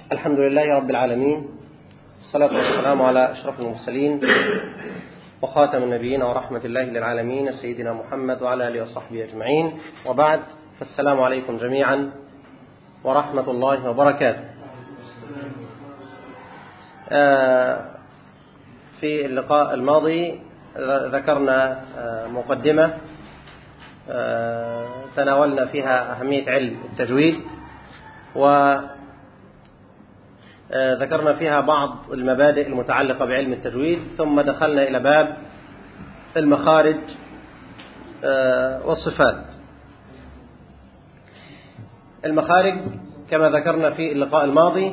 الحمد لله رب العالمين الصلاة والسلام على أشرف المرسلين وخاتم النبيين ورحمة الله للعالمين سيدنا محمد وعلى آله وصحبه أجمعين وبعد فالسلام عليكم جميعا ورحمة الله وبركاته في اللقاء الماضي ذكرنا مقدمة تناولنا فيها أهمية علم التجويد وذكرنا فيها بعض المبادئ المتعلقة بعلم التجويد ثم دخلنا إلى باب المخارج والصفات المخارج كما ذكرنا في اللقاء الماضي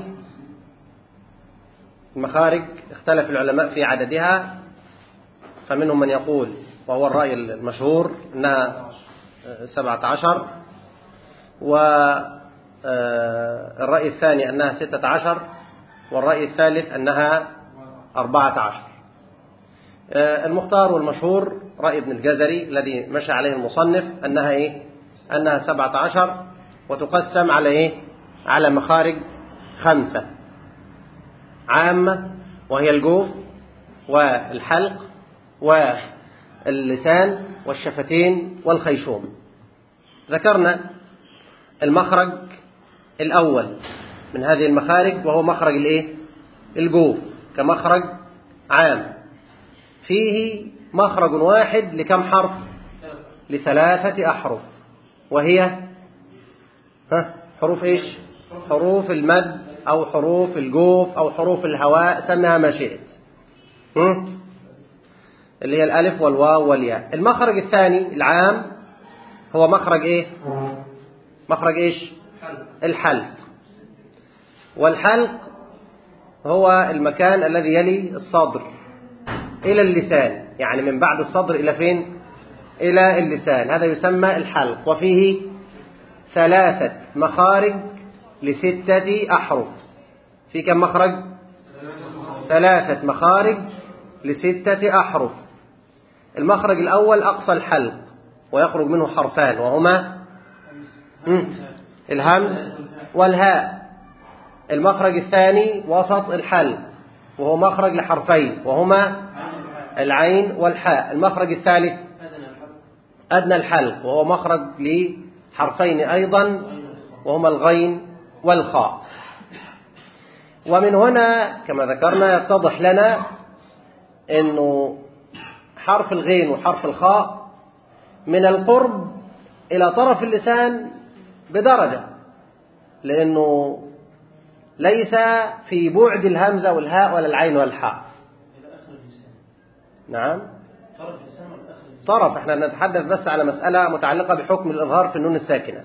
المخارج اختلف العلماء في عددها فمنهم من يقول وهو الرأي المشهور أنها سبعة عشر والرأي الثاني أنها ستة عشر والرأي الثالث أنها أربعة عشر المختار والمشهور رأي ابن الجزري الذي مشى عليه المصنف أنها إيه؟ أنها سبعة عشر وتقسم على إيه؟ على مخارج خمسة عامة وهي الجوف والحلق واللسان والشفتين والخيشوم ذكرنا المخرج الأول من هذه المخارج وهو مخرج الايه الجوف كمخرج عام فيه مخرج واحد لكم حرف لثلاثة أحرف وهي ها حروف ايش حروف المد أو حروف الجوف أو حروف الهواء سمها ما شئت اللي هي الألف والواو والياء المخرج الثاني العام هو مخرج ايه مخرج ايش الحلق والحلق هو المكان الذي يلي الصدر إلى اللسان يعني من بعد الصدر إلى فين إلى اللسان هذا يسمى الحلق وفيه ثلاثة مخارج لستة أحرف في كم مخرج ثلاثة مخارج لستة أحرف المخرج الأول أقصى الحلق ويخرج منه حرفان وهما الهمز والهاء المخرج الثاني وسط الحلق وهو مخرج لحرفين وهما العين والحاء المخرج الثالث أدنى الحلق وهو مخرج لحرفين أيضا وهما الغين والخاء ومن هنا كما ذكرنا يتضح لنا أنه حرف الغين وحرف الخاء من القرب إلى طرف اللسان بدرجة لأنه ليس في بعد الهمزة والهاء ولا العين والحاء نعم طرف احنا نتحدث بس على مسألة متعلقة بحكم الإظهار في النون الساكنة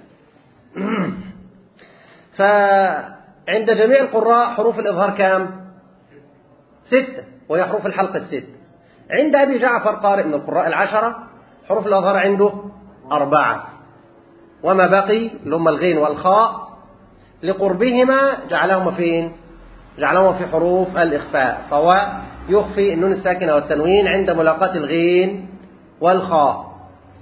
فعند جميع القراء حروف الإظهار كام ستة وهي حروف الحلقة الست عند أبي جعفر قارئ من القراء العشرة حروف الإظهار عنده أربعة وما بقي اللي هم الغين والخاء لقربهما جعلهما فين جعلهما في حروف الإخفاء فهو يخفي النون الساكنة والتنوين عند ملاقاة الغين والخاء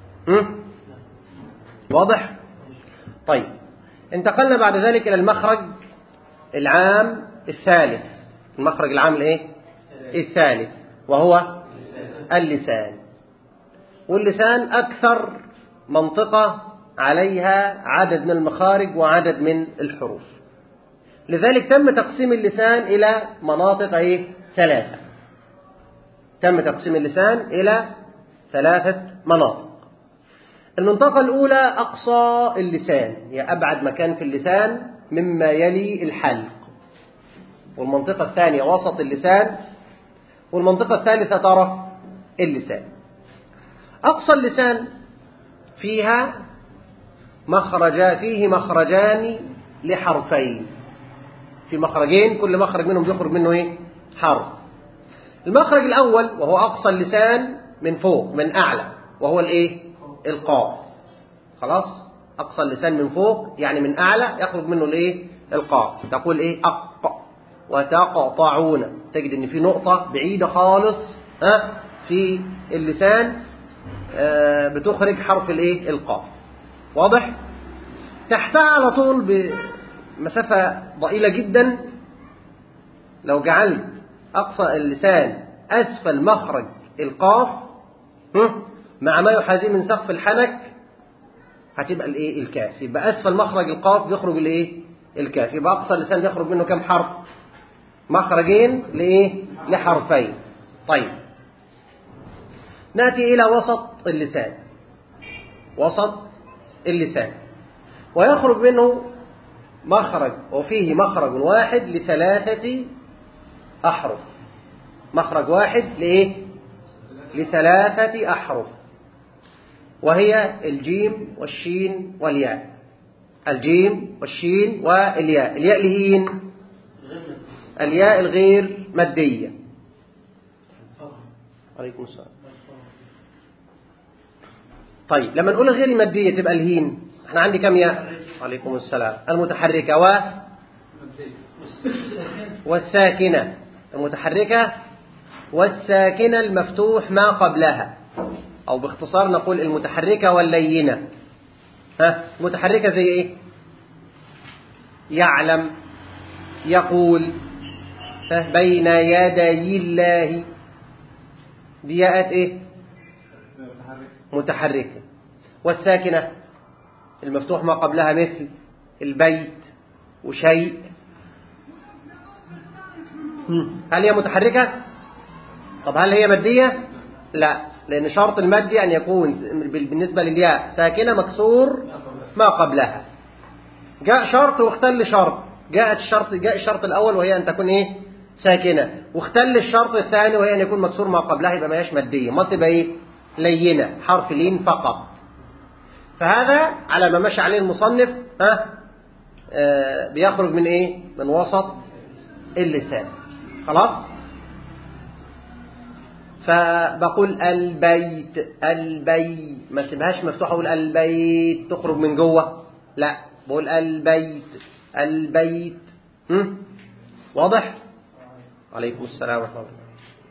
واضح طيب انتقلنا بعد ذلك إلى المخرج العام الثالث المخرج العام الايه الثالث وهو اللسان واللسان أكثر منطقة عليها عدد من المخارج وعدد من الحروف لذلك تم تقسيم اللسان إلى مناطق إيه؟ ثلاثة تم تقسيم اللسان إلى ثلاثة مناطق المنطقة الأولى أقصى اللسان هي أبعد مكان في اللسان مما يلي الحلق والمنطقة الثانية وسط اللسان والمنطقة الثالثة طرف اللسان أقصى اللسان فيها مخرجا فيه مخرجان لحرفين في مخرجين كل مخرج منهم يخرج منه ايه حرف المخرج الأول وهو أقصى اللسان من فوق من أعلى وهو الايه القاف خلاص أقصى اللسان من فوق يعني من أعلى يخرج منه الايه القاف تقول ايه أق وتقطعون تجد ان في نقطة بعيدة خالص ها في اللسان بتخرج حرف الايه القاف واضح تحتها على طول بمسافة ضئيلة جدا لو جعلت أقصى اللسان أسفل مخرج القاف هم؟ مع ما يحاذيه من سقف الحنك هتبقى الايه الكاف يبقى اسفل مخرج القاف بيخرج الايه الكاف يبقى اقصى اللسان بيخرج منه كام حرف مخرجين لايه لحرفين طيب ناتي الى وسط اللسان وسط اللسان ويخرج منه مخرج وفيه مخرج واحد لثلاثة أحرف مخرج واحد لإيه؟ لثلاثة أحرف وهي الجيم والشين والياء الجيم والشين والياء الياء الهين الياء الغير مادية عليكم السلام طيب لما نقول الغير المادية تبقى الهين احنا عندي كم ياء عليكم السلام المتحركة و والساكنة المتحركة والساكنة المفتوح ما قبلها أو باختصار نقول المتحركة واللينة ها متحركة زي إيه يعلم يقول ها بين يدي الله دي ياءات إيه متحركة والساكنة المفتوح ما قبلها مثل البيت وشيء هل هي متحركة طب هل هي مادية لا لأن شرط المادي أن يكون بالنسبة للياء ساكنة مكسور ما قبلها جاء شرط واختل شرط جاءت الشرط جاء الشرط الأول وهي أن تكون إيه ساكنة واختل الشرط الثاني وهي أن يكون مكسور ما قبلها يبقى ما هياش مادية ما تبقى إيه لينة حرف لين فقط فهذا على ما مشى عليه المصنف ها آه بيخرج من إيه من وسط اللسان خلاص فبقول البيت البي ما سيبهاش مفتوحه اقول البيت تخرج من جوه لا بقول البيت البيت هم؟ واضح عليكم السلام ورحمه الله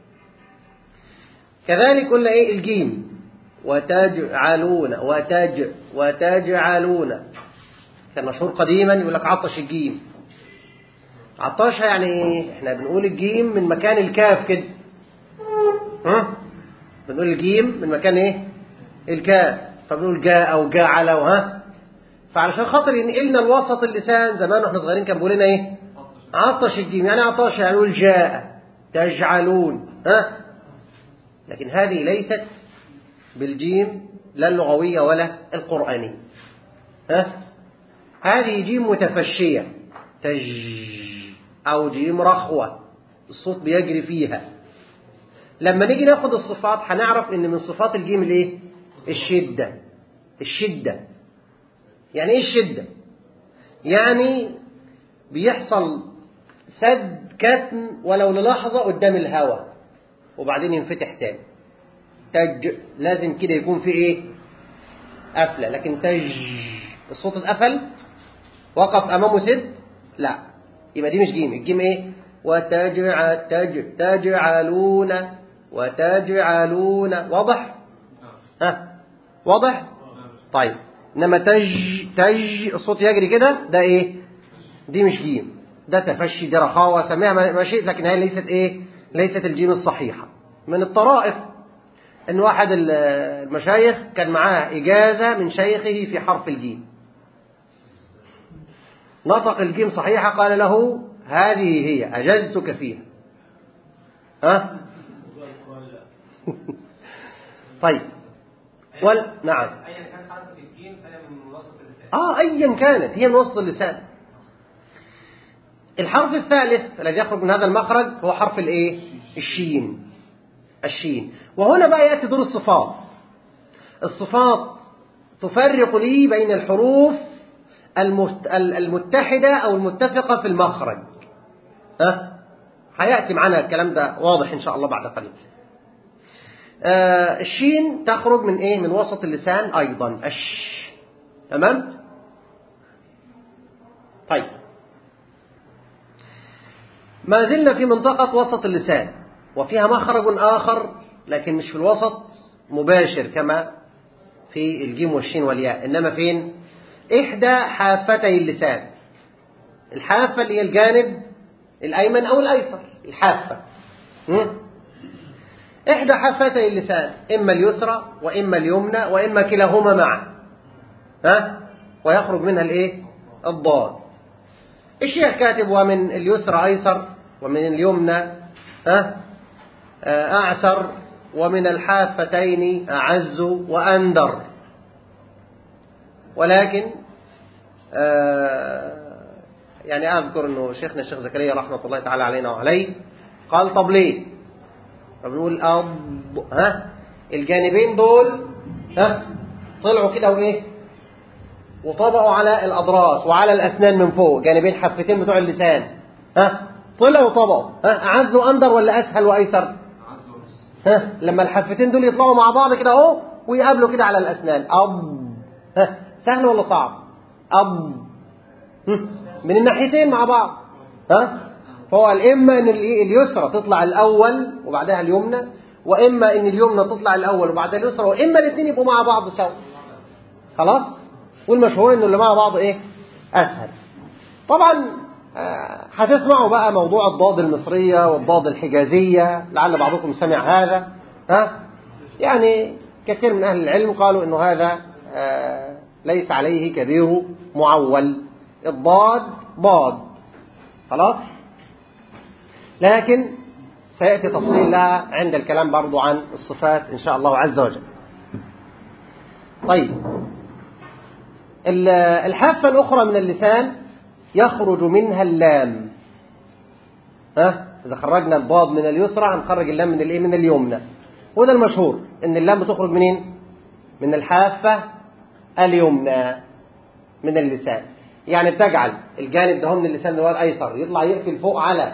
كذلك قلنا ايه الجيم وتجعلون وتج وتجعلون كان مشهور قديما يقول لك عطش الجيم عطشها يعني ايه احنا بنقول الجيم من مكان الكاف كده ها بنقول الجيم من مكان ايه الكاف فبنقول جاء او جعل وها فعلشان خاطر ينقلنا الوسط اللسان زمان واحنا صغيرين كان بيقول لنا ايه عطش الجيم يعني عطش يعني نقول جاء تجعلون ها لكن هذه ليست بالجيم لا اللغوية ولا القرآنية ها هذه جيم متفشية تج أو جيم رخوة الصوت بيجري فيها لما نيجي ناخد الصفات هنعرف ان من صفات الجيم الايه الشدة الشدة يعني ايه الشدة يعني بيحصل سد كتم ولو للحظة قدام الهواء وبعدين ينفتح تاني تج لازم كده يكون في ايه قفلة لكن تج الصوت اتقفل وقف امامه سد لا يبقى دي مش جيم الجيم ايه وتجعل تج تجعلون وتجعلون واضح ها واضح طيب انما تج تج الصوت يجري كده ده ايه دي مش جيم ده تفشي دي رخاوة سميها ما شئت لكن هي ليست ايه ليست الجيم الصحيحة من الطرائف ان واحد المشايخ كان معاه اجازة من شيخه في حرف الجيم نطق الجيم صحيحة قال له هذه هي أجزتك فيها ها طيب وال... نعم ايا كان حرف الجيم فهي من وسط اللسان اه ايا كانت هي من وسط اللسان الحرف الثالث الذي يخرج من هذا المخرج هو حرف الايه الشين الشين وهنا بقى ياتي دور الصفات الصفات تفرق لي بين الحروف المت... المتحدة أو المتفقة في المخرج ها هيأتي معنا الكلام ده واضح إن شاء الله بعد قليل آه الشين تخرج من إيه من وسط اللسان أيضا أش تمام طيب ما زلنا في منطقة وسط اللسان وفيها مخرج آخر لكن مش في الوسط مباشر كما في الجيم والشين والياء إنما فين إحدى حافتي اللسان الحافة اللي هي الجانب الأيمن أو الأيسر الحافة م? إحدى حافتي اللسان إما اليسرى وإما اليمنى وإما كلاهما معا ها ويخرج منها الإيه الضاد الشيخ كاتب ومن اليسرى أيسر ومن اليمنى ها أعسر ومن الحافتين أعز وأندر ولكن يعني أذكر أنه شيخنا الشيخ زكريا رحمة الله تعالى علينا وعليه قال طب ليه فبنقول أب ها الجانبين دول ها طلعوا كده وإيه وطبقوا على الأضراس وعلى الأسنان من فوق جانبين حفتين بتوع اللسان ها طلعوا وطبقوا ها أعز وأندر ولا أسهل وأيسر ها لما الحفتين دول يطلعوا مع بعض كده اهو ويقابلوا كده على الأسنان أب ها سهل ولا صعب أب من الناحيتين مع بعض ها فهو الإما أن اليسرى تطلع الأول وبعدها اليمنى وإما أن اليمنى تطلع الأول وبعدها اليسرى وإما الاثنين يبقوا مع بعض سوا خلاص والمشهور أنه اللي مع بعض إيه أسهل طبعا هتسمعوا بقى موضوع الضاد المصرية والضاد الحجازية لعل بعضكم سمع هذا ها يعني كثير من أهل العلم قالوا أنه هذا ليس عليه كبير معول الضاد ضاد خلاص لكن سيأتي تفصيل لها عند الكلام برضو عن الصفات إن شاء الله عز وجل طيب الحافة الأخرى من اللسان يخرج منها اللام ها إذا خرجنا الضاد من اليسرى هنخرج اللام من الإيه من اليمنى وده المشهور إن اللام بتخرج منين من الحافة اليمنى من اللسان يعني بتجعل الجانب ده من اللسان اللي هو الايسر يطلع يقفل فوق على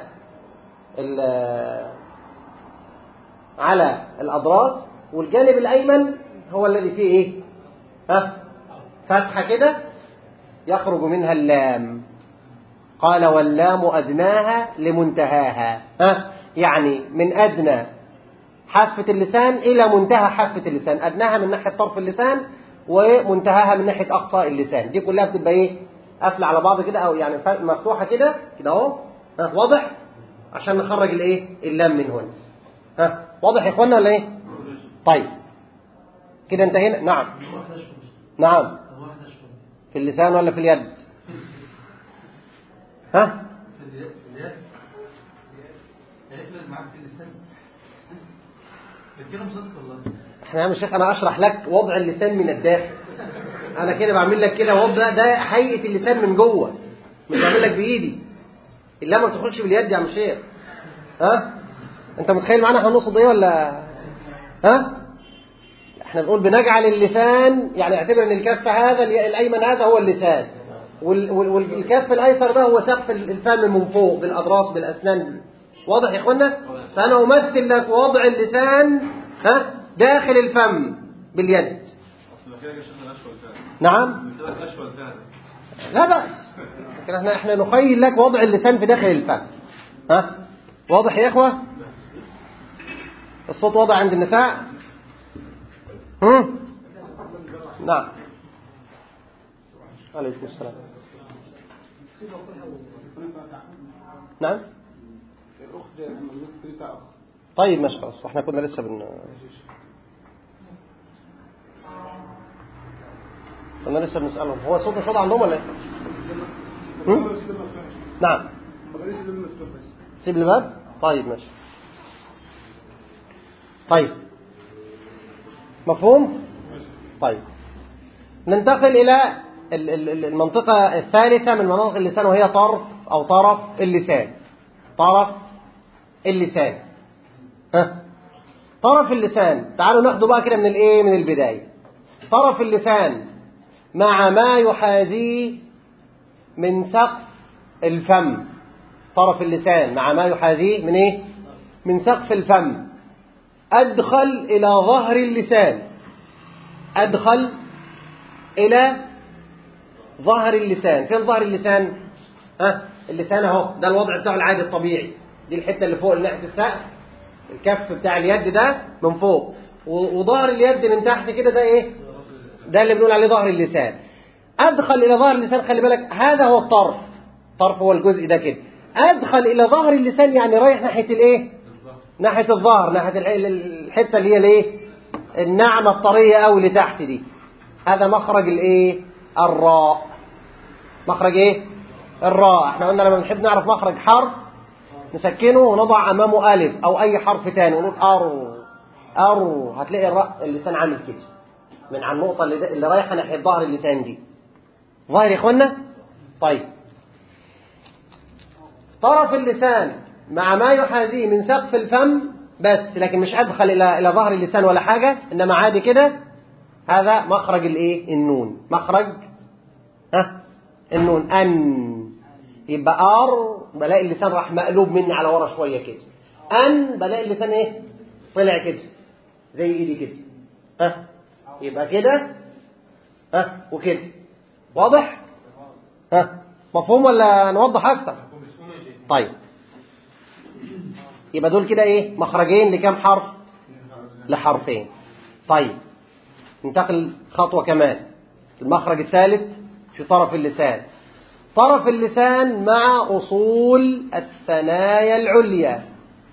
على الاضراس والجانب الايمن هو الذي فيه ايه ها فتحه كده يخرج منها اللام قال واللام ادناها لمنتهاها ها يعني من ادنى حافه اللسان الى منتهى حافه اللسان ادناها من ناحيه طرف اللسان ومنتهاها من ناحيه اقصى اللسان دي كلها بتبقى ايه قافله على بعض كده او يعني مفتوحه كده كده اهو ها واضح عشان نخرج الايه اللام من هنا ها واضح يا اخوانا ولا ايه طيب كده انتهينا نعم نعم في اللسان ولا في اليد ها احنا يا شيخ انا اشرح لك وضع اللسان من الداخل انا كده بعمل لك كده وضع ده هيئه اللسان من جوه مش بعمل لك بايدي الا ما بتدخلش باليد يا عم شيخ ها انت متخيل معانا هنقصد ايه ولا ها احنا بنقول بنجعل اللسان يعني اعتبر ان الكف هذا الايمن هذا هو اللسان والكف الايسر ده هو سقف الفم من فوق بالاضراس بالاسنان واضح يا اخوانا فانا امثل لك وضع اللسان ها داخل الفم باليد نعم لا بأس لكن احنا احنا نخيل لك وضع اللسان في داخل الفم ها واضح يا اخوه الصوت واضح عند النساء هم؟ نعم عليكم السلام نعم طيب ماشي خلاص احنا كنا لسه بن كنا لسه بنسألهم هو صوت مش واضح عندهم ولا ايه؟ هم؟ نعم سيب الباب طيب ماشي طيب مفهوم طيب ننتقل إلى المنطقة الثالثة من مناطق اللسان وهي طرف أو طرف اللسان طرف اللسان ها طرف اللسان تعالوا ناخده بقى كده من الايه من البداية طرف اللسان مع ما يحاذيه من سقف الفم طرف اللسان مع ما يحاذيه من ايه من سقف الفم أدخل إلى ظهر اللسان أدخل إلى ظهر اللسان فين ظهر اللسان ها اللسان اهو ده الوضع بتاعه العادي الطبيعي دي الحتة اللي فوق ناحية السقف الكف بتاع اليد ده من فوق وظهر اليد من تحت كده ده ايه ده اللي بنقول عليه ظهر اللسان ادخل الى ظهر اللسان خلي بالك هذا هو الطرف طرف هو الجزء ده كده ادخل الى ظهر اللسان يعني رايح ناحيه الايه ناحيه الظهر ناحيه الح- الحته اللي هي الايه الناعمه الطريه قوي اللي تحت دي هذا مخرج الايه الراء مخرج ايه الراء احنا قلنا لما بنحب نعرف مخرج حرف نسكنه ونضع امامه الف او اي حرف تاني ونقول ار ار هتلاقي الراء اللسان عامل كده من على النقطه اللي, اللي رايحه ناحيه ظهر اللسان دي ظاهر يا اخوانا طيب طرف اللسان مع ما يحاذيه من سقف الفم بس لكن مش ادخل الى الى ظهر اللسان ولا حاجه انما عادي كده هذا مخرج الايه النون مخرج ها النون ان يبقى ار بلاقي اللسان راح مقلوب مني على ورا شويه كده ان بلاقي اللسان ايه طلع كده زي ايدي كده ها يبقى كده ها وكده واضح ها مفهوم ولا نوضح اكتر طيب يبقى دول كده ايه مخرجين لكام حرف لحرفين طيب ننتقل خطوة كمان المخرج الثالث في طرف اللسان طرف اللسان مع أصول الثنايا العليا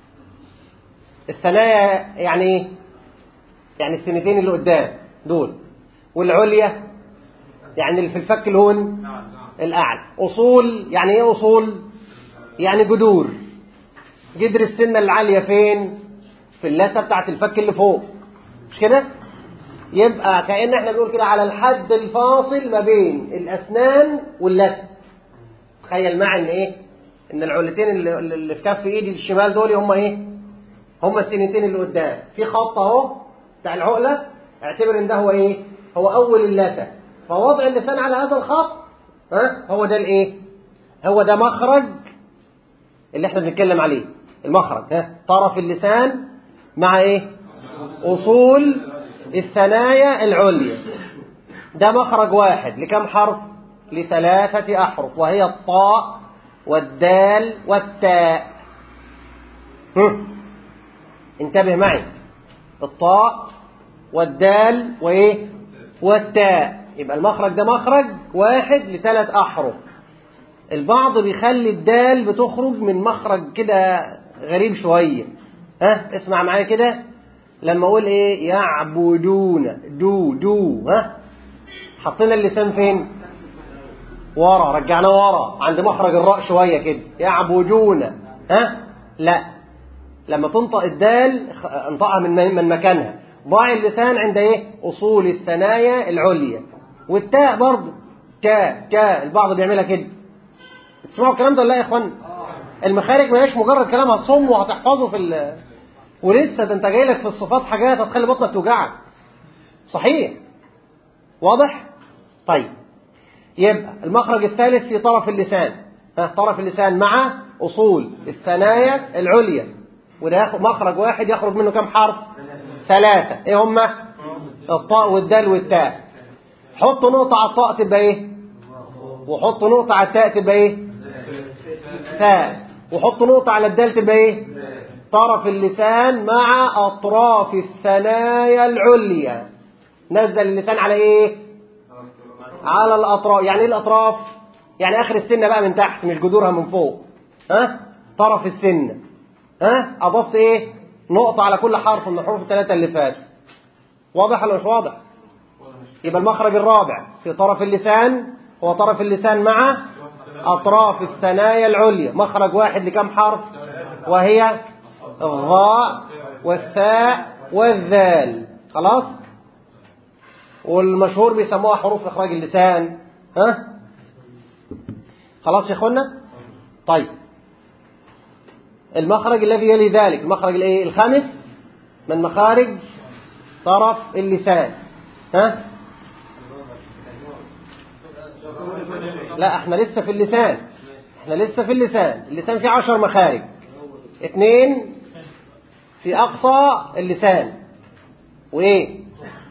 الثنايا يعني ايه يعني السنتين اللي قدام دول والعليا يعني اللي في الفك الهون الأعلى أصول يعني ايه أصول يعني جذور جدر السنة العالية فين في اللثة بتاعت الفك اللي فوق مش كده يبقى كأن احنا بنقول كده على الحد الفاصل ما بين الأسنان واللثة تخيل معي ان ايه ان العلتين اللي, اللي في كف ايدي الشمال دول هم ايه هم السنتين اللي قدام في خط اهو بتاع العقلة اعتبر ان ده هو ايه هو اول اللثة فوضع اللسان على هذا الخط ها هو ده الايه هو ده مخرج اللي احنا بنتكلم عليه المخرج ها طرف اللسان مع ايه اصول الثنايا العليا ده مخرج واحد لكم حرف لثلاثة أحرف وهي الطاء والدال والتاء هم. انتبه معي الطاء والدال وايه والتاء يبقى المخرج ده مخرج واحد لثلاث أحرف البعض بيخلي الدال بتخرج من مخرج كده غريب شوية ها اسمع معايا كده لما اقول ايه يعبدون دو دو ها حطينا اللسان فين ورا رجعناه ورا عند مخرج الراء شوية كده يعبدون ها لا لما تنطق الدال انطقها من من مكانها ضع اللسان عند ايه اصول الثنايا العليا والتاء برضو تاء تاء البعض بيعملها كده تسمعوا الكلام ده ولا لا يا اخوان المخارج ما هيش مجرد كلام هتصمه وهتحفظه في ال... ولسه ده انت جاي لك في الصفات حاجات هتخلي بطنك توجعك صحيح واضح طيب يبقى المخرج الثالث في طرف اللسان ها طرف اللسان مع اصول الثنايا العليا وده ياخد مخرج واحد يخرج منه كم حرف ثلاثة ايه هما الطاء والدال والتاء حط نقطة على الطاء تبقى ايه وحط نقطة على التاء تبقى ايه تاء وحط نقطة على الدال تبقى ايه طرف اللسان مع أطراف الثنايا العليا نزل اللسان على ايه على الأطراف يعني ايه الأطراف يعني آخر السنة بقى من تحت مش جذورها من فوق ها طرف السنة ها أضفت ايه نقطة على كل حرف من الحروف الثلاثة اللي فاتوا واضح ولا مش واضح يبقى المخرج الرابع في طرف اللسان هو طرف اللسان مع أطراف الثنايا العليا مخرج واحد لكم حرف وهي الظاء والثاء والذال خلاص والمشهور بيسموها حروف إخراج اللسان ها خلاص يا اخوانا طيب المخرج الذي يلي ذلك المخرج الايه الخامس من مخارج طرف اللسان ها لا احنا لسه في اللسان احنا لسه في اللسان اللسان فيه عشر مخارج اثنين في اقصى اللسان وايه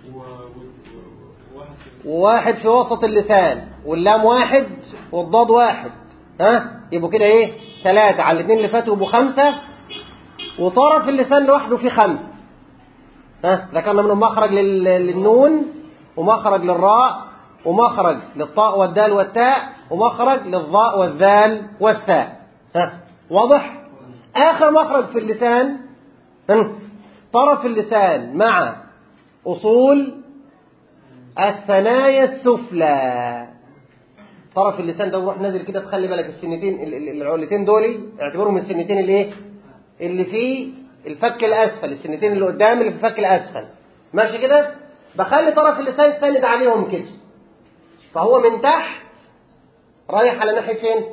وواحد في وسط اللسان واللام واحد والضاد واحد ها يبقوا كده ايه ثلاثة على الاثنين اللي فاتوا يبقوا خمسة وطرف اللسان لوحده فيه خمسة ها ذكرنا منهم مخرج لل- للنون ومخرج للراء ومخرج للطاء والدال والتاء ومخرج للظاء والذال والثاء ها واضح آخر مخرج في اللسان ها؟ طرف اللسان مع أصول الثنايا السفلى طرف اللسان ده وروح نازل كده تخلي بالك السنتين ال- ال- العلتين دول اعتبرهم السنتين اللي ايه اللي في الفك الاسفل السنتين اللي قدام اللي في الفك الاسفل ماشي كده بخلي طرف اللسان ساند عليهم كده فهو من تحت رايح على ناحيه فين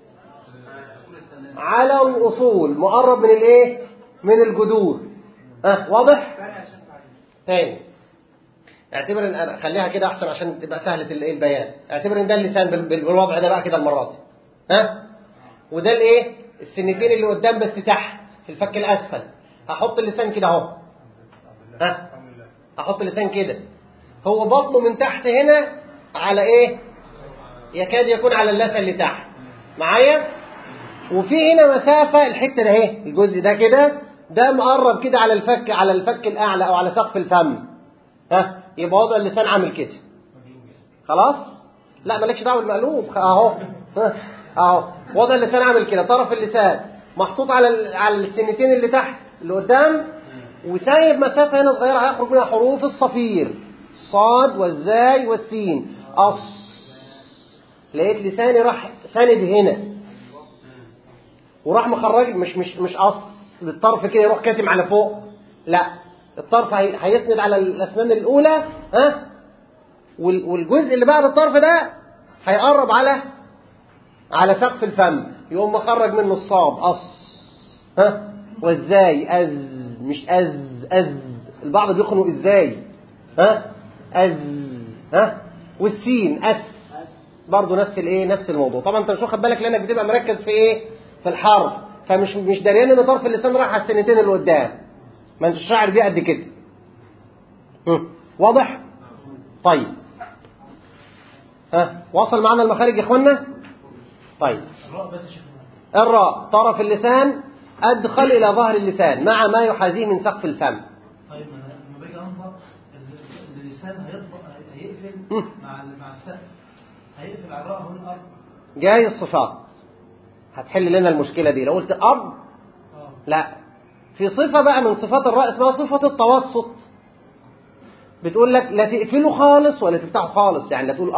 على الاصول مقرب من الايه من الجذور ها واضح تاني اعتبر ان خليها كده احسن عشان تبقى سهله الايه البيان اعتبر ان ده اللسان بال- بال- بالوضع ده بقى كده المره دي ها وده الايه السنتين اللي قدام بس تحت في الفك الاسفل هحط اللسان كده اهو ها هحط اللسان كده هو بطنه من تحت هنا على ايه يكاد يكون على اللثه اللي تحت معايا وفي هنا مسافه الحته ده اهي الجزء ده كده ده مقرب كده على الفك على الفك الاعلى او على سقف الفم ها يبقى وضع اللسان عامل كده خلاص لا مالكش دعوه بالمقلوب اهو ها، اهو وضع اللسان عامل كده طرف اللسان محطوط على ال- على السنتين اللي تحت اللي قدام وسايب مسافه هنا صغيره هيخرج منها حروف الصفير الصاد والزاي والسين أص لقيت لساني راح ساند هنا وراح مخرج مش مش مش قص بالطرف كده يروح كاتم على فوق لا الطرف هي- هيسند على الاسنان الاولى ها وال- والجزء اللي بعد الطرف ده هيقرب على على سقف الفم يقوم مخرج منه الصاد قص ها وازاي از مش از از البعض بيخنق ازاي ها از ها والسين اس برضه نفس الايه نفس الموضوع طبعا انت مش واخد بالك لانك بتبقى مركز في ايه في الحرف فمش مش دريان ان طرف اللسان رايح على السنتين اللي قدام ما انتش شاعر بيه قد كده هم. واضح طيب ها وصل معنا المخارج يا اخوانا طيب الراء بس شوف الراء طرف اللسان ادخل الى ظهر اللسان مع ما يحاذيه من سقف الفم طيب ما أنا لما باجي انطق ال- اللسان هيطبق هيقفل مم. مع ال- مع السقف هيقفل على الراء هون الارض جاي الصفات هتحل لنا المشكله دي لو قلت اب اه لا في صفة بقى من صفات الراء اسمها صفة التوسط بتقول لك لا تقفله خالص ولا تفتحه خالص يعني لا تقول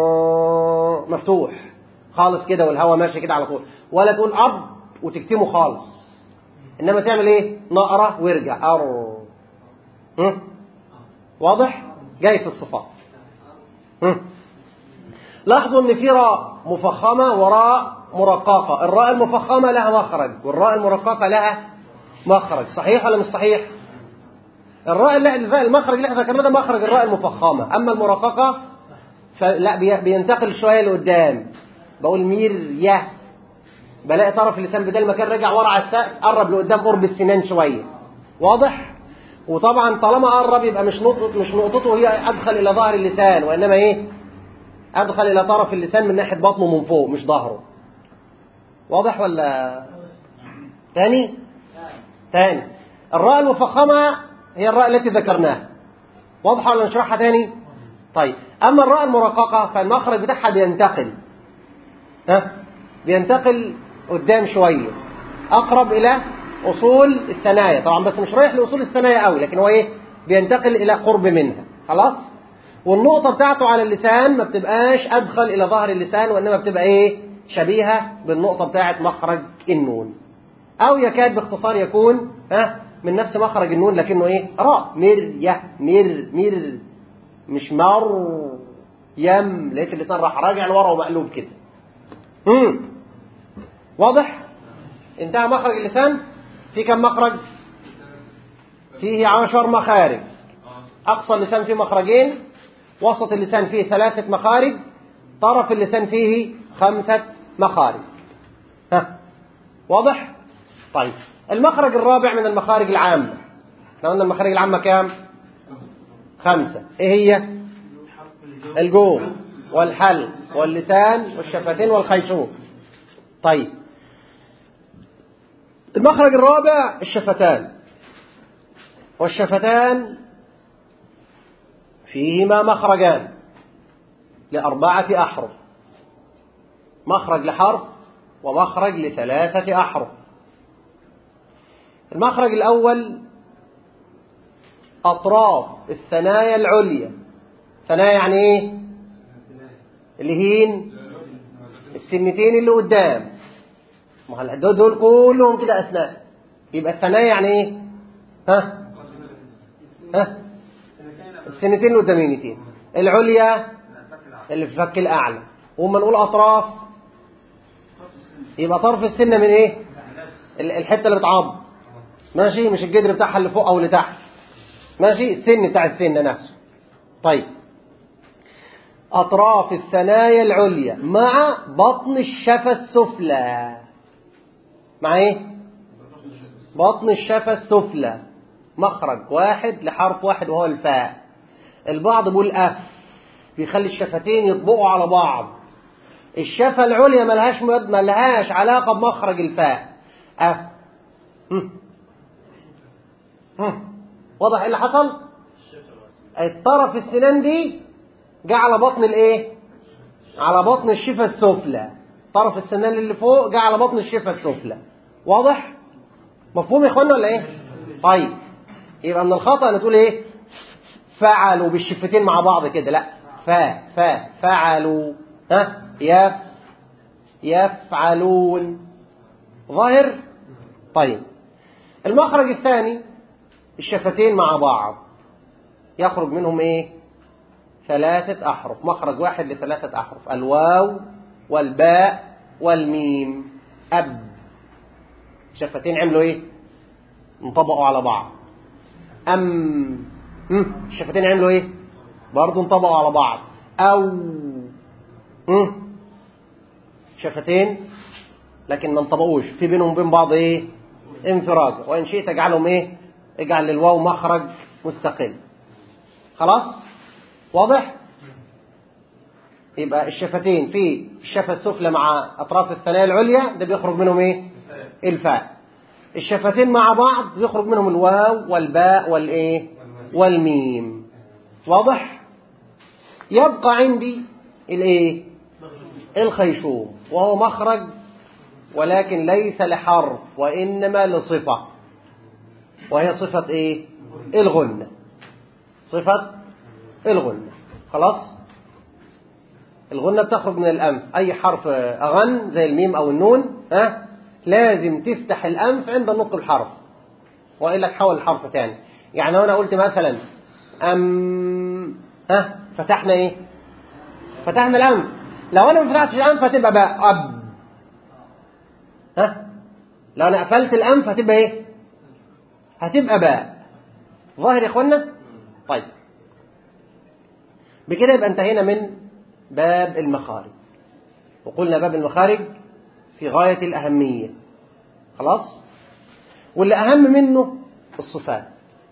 آه مفتوح خالص كده والهواء ماشي كده على طول ولا تقول أب وتكتمه خالص إنما تعمل إيه نقرة وارجع أر هم؟ واضح جاي في الصفات هم؟ لاحظوا ان في راء مفخمة وراء مرققة الراء المفخمة لها مخرج والراء المرققة لها مخرج صحيح ولا مش صحيح الراء لا الراء المخرج اللي احنا ذكرناه ده مخرج الراء المفخمة اما المرققة فلا بي- بينتقل شوية لقدام بقول مير يا بلاقي طرف اللسان بدل ما كان راجع ورا على السقف قرب لقدام قرب السنان شوية واضح وطبعا طالما قرب يبقى مش نقطة مش نقطته هي ادخل الى ظهر اللسان وانما ايه ادخل الى طرف اللسان من ناحيه بطنه من فوق مش ظهره واضح ولا تاني تاني الراء المفخمه هي الراء التي ذكرناها واضحه ولا نشرحها تاني طيب اما الراء المرققه فالمخرج بتاعها بينتقل ها بينتقل قدام شويه اقرب الى اصول الثنايا طبعا بس مش رايح لاصول الثنايا قوي لكن هو ايه بينتقل الى قرب منها خلاص والنقطة بتاعته على اللسان ما بتبقاش أدخل إلى ظهر اللسان وإنما بتبقى إيه شبيهة بالنقطة بتاعة مخرج النون أو يكاد باختصار يكون ها من نفس مخرج النون لكنه إيه راء مر يه مر مر مش مر يم لقيت اللسان راح راجع لورا ومقلوب كده مم. واضح انتهى مخرج اللسان في كم مخرج فيه عشر مخارج أقصى اللسان فيه مخرجين وسط اللسان فيه ثلاثة مخارج طرف اللسان فيه خمسة مخارج ها واضح؟ طيب المخرج الرابع من المخارج العامة احنا قلنا المخارج العامة كام؟ خمسة ايه هي؟ الجوف والحلق واللسان والشفتين والخيشوم طيب المخرج الرابع الشفتان والشفتان فيهما مخرجان لأربعة أحرف مخرج لحرف ومخرج لثلاثة أحرف المخرج الأول أطراف الثنايا العليا ثنايا يعني إيه؟ اللي هين السنتين اللي قدام ما هو دول دول كلهم كده أثناء يبقى الثنايا يعني إيه؟ ها؟ ها؟ السنتين القدامينتين العليا اللي في الفك الأعلى وما نقول أطراف يبقى طرف السنة من إيه؟ ال- الحتة اللي بتعض ماشي مش الجدر بتاعها اللي فوق أو اللي تحت ماشي السن بتاع السن نفسه طيب أطراف الثنايا العليا مع بطن الشفة السفلى مع إيه؟ بطن الشفة السفلى مخرج واحد لحرف واحد وهو الفاء البعض بيقول أف بيخلي الشفتين يطبقوا على بعض الشفة العليا ملهاش ملهاش علاقة بمخرج الفاء أف هم. هم. واضح ايه اللي حصل الطرف السنان دي جه على بطن الايه على بطن الشفة السفلى طرف السنان اللي فوق جه على بطن الشفة السفلى واضح مفهوم يا اخوانا ولا ايه طيب يبقى من الخطأ ان تقول ايه فعلوا بالشفتين مع بعض كده لا فا فا فعلوا ها يف يفعلون ظاهر طيب المخرج الثاني الشفتين مع بعض يخرج منهم ايه ثلاثة أحرف مخرج واحد لثلاثة أحرف الواو والباء والميم أب شفتين عملوا ايه انطبقوا على بعض أم هم، الشفتين عملوا ايه برضو انطبقوا على بعض أو هم، شفتين لكن ما انطبقوش في بينهم وبين بعض ايه انفراج وان شئت اجعلهم ايه اجعل للواو مخرج مستقل خلاص واضح يبقى الشفتين في الشفة السفلى مع اطراف الثنايا العليا ده بيخرج منهم ايه الفاء الشفتين مع بعض بيخرج منهم الواو والباء والايه والميم واضح يبقى عندي الايه الخيشوم وهو مخرج ولكن ليس لحرف وإنما لصفة وهي صفة إيه؟ الغنة صفة الغنة خلاص الغنة بتخرج من الأنف أي حرف أغن زي الميم أو النون ها لازم تفتح الأنف عند نطق الحرف وإلا تحول الحرف تاني يعني لو أنا قلت مثلا أم ها فتحنا إيه فتحنا الأنف لو أنا ما فتحتش الأنف هتبقى بقى أب ها لو انا قفلت الانف هتبقى ايه هتبقى باء ظاهر يا اخوانا طيب بكده يبقى انتهينا من باب المخارج وقلنا باب المخارج في غاية الأهمية خلاص واللي أهم منه الصفات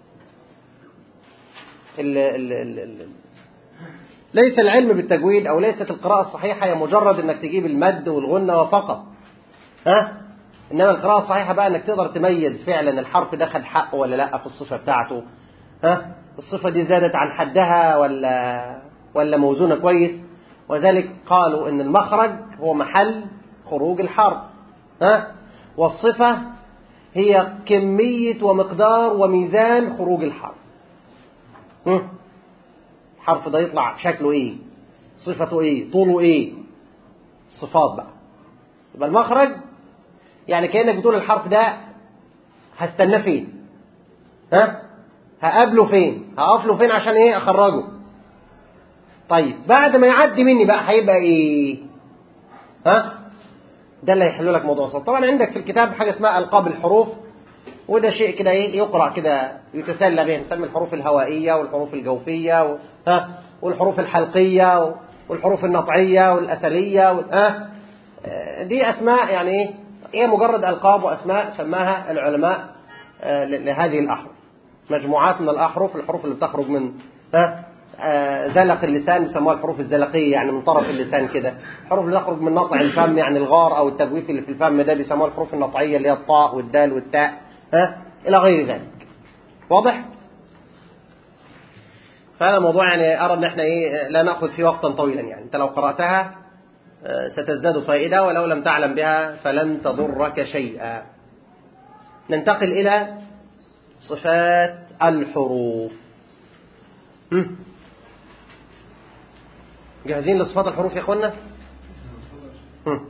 ال ال ال ال ليس العلم بالتجويد أو ليست القراءة الصحيحة هي مجرد أنك تجيب المد والغنة وفقط ها إنما القراءة الصحيحة بقى أنك تقدر تميز فعلا الحرف ده خد حقه ولا لا في الصفة بتاعته ها الصفة دي زادت عن حدها ولا ولا موزونة كويس وذلك قالوا إن المخرج هو محل خروج الحرف ها والصفة هي كمية ومقدار وميزان خروج الحرف هم؟ الحرف ده يطلع شكله ايه صفته ايه طوله ايه الصفات بقى يبقى المخرج يعني كأنك بتقول الحرف ده هستناه فين ها هقابله فين هقف له فين عشان ايه اخرجه طيب بعد ما يعدي مني بقى هيبقى ايه ها ده اللي هيحل لك موضوع الصوت طبعا عندك في الكتاب حاجه اسمها القاب الحروف وده شيء كده ايه يقرا كده يتسلى به نسمي الحروف الهوائيه والحروف الجوفيه و... ها والحروف الحلقيه والحروف النطعيه والاسليه وال... ها دي اسماء يعني ايه هي مجرد القاب واسماء سماها العلماء آه لهذه الاحرف مجموعات من الاحرف الحروف اللي بتخرج من ها آه زلق اللسان بيسموها الحروف الزلقيه يعني من طرف اللسان كده الحروف اللي تخرج من نطع الفم يعني الغار او التجويف اللي في الفم ده بيسموها الحروف النطعيه اللي هي الطاء والدال والتاء ها الى غير ذلك واضح فهذا موضوع يعني ارى ان احنا ايه لا ناخذ فيه وقتا طويلا يعني انت لو قراتها آه، ستزداد فائدة ولو لم تعلم بها فلن تضرك شيئا ننتقل إلى صفات الحروف هم؟ جاهزين لصفات الحروف يا اخوانا هم.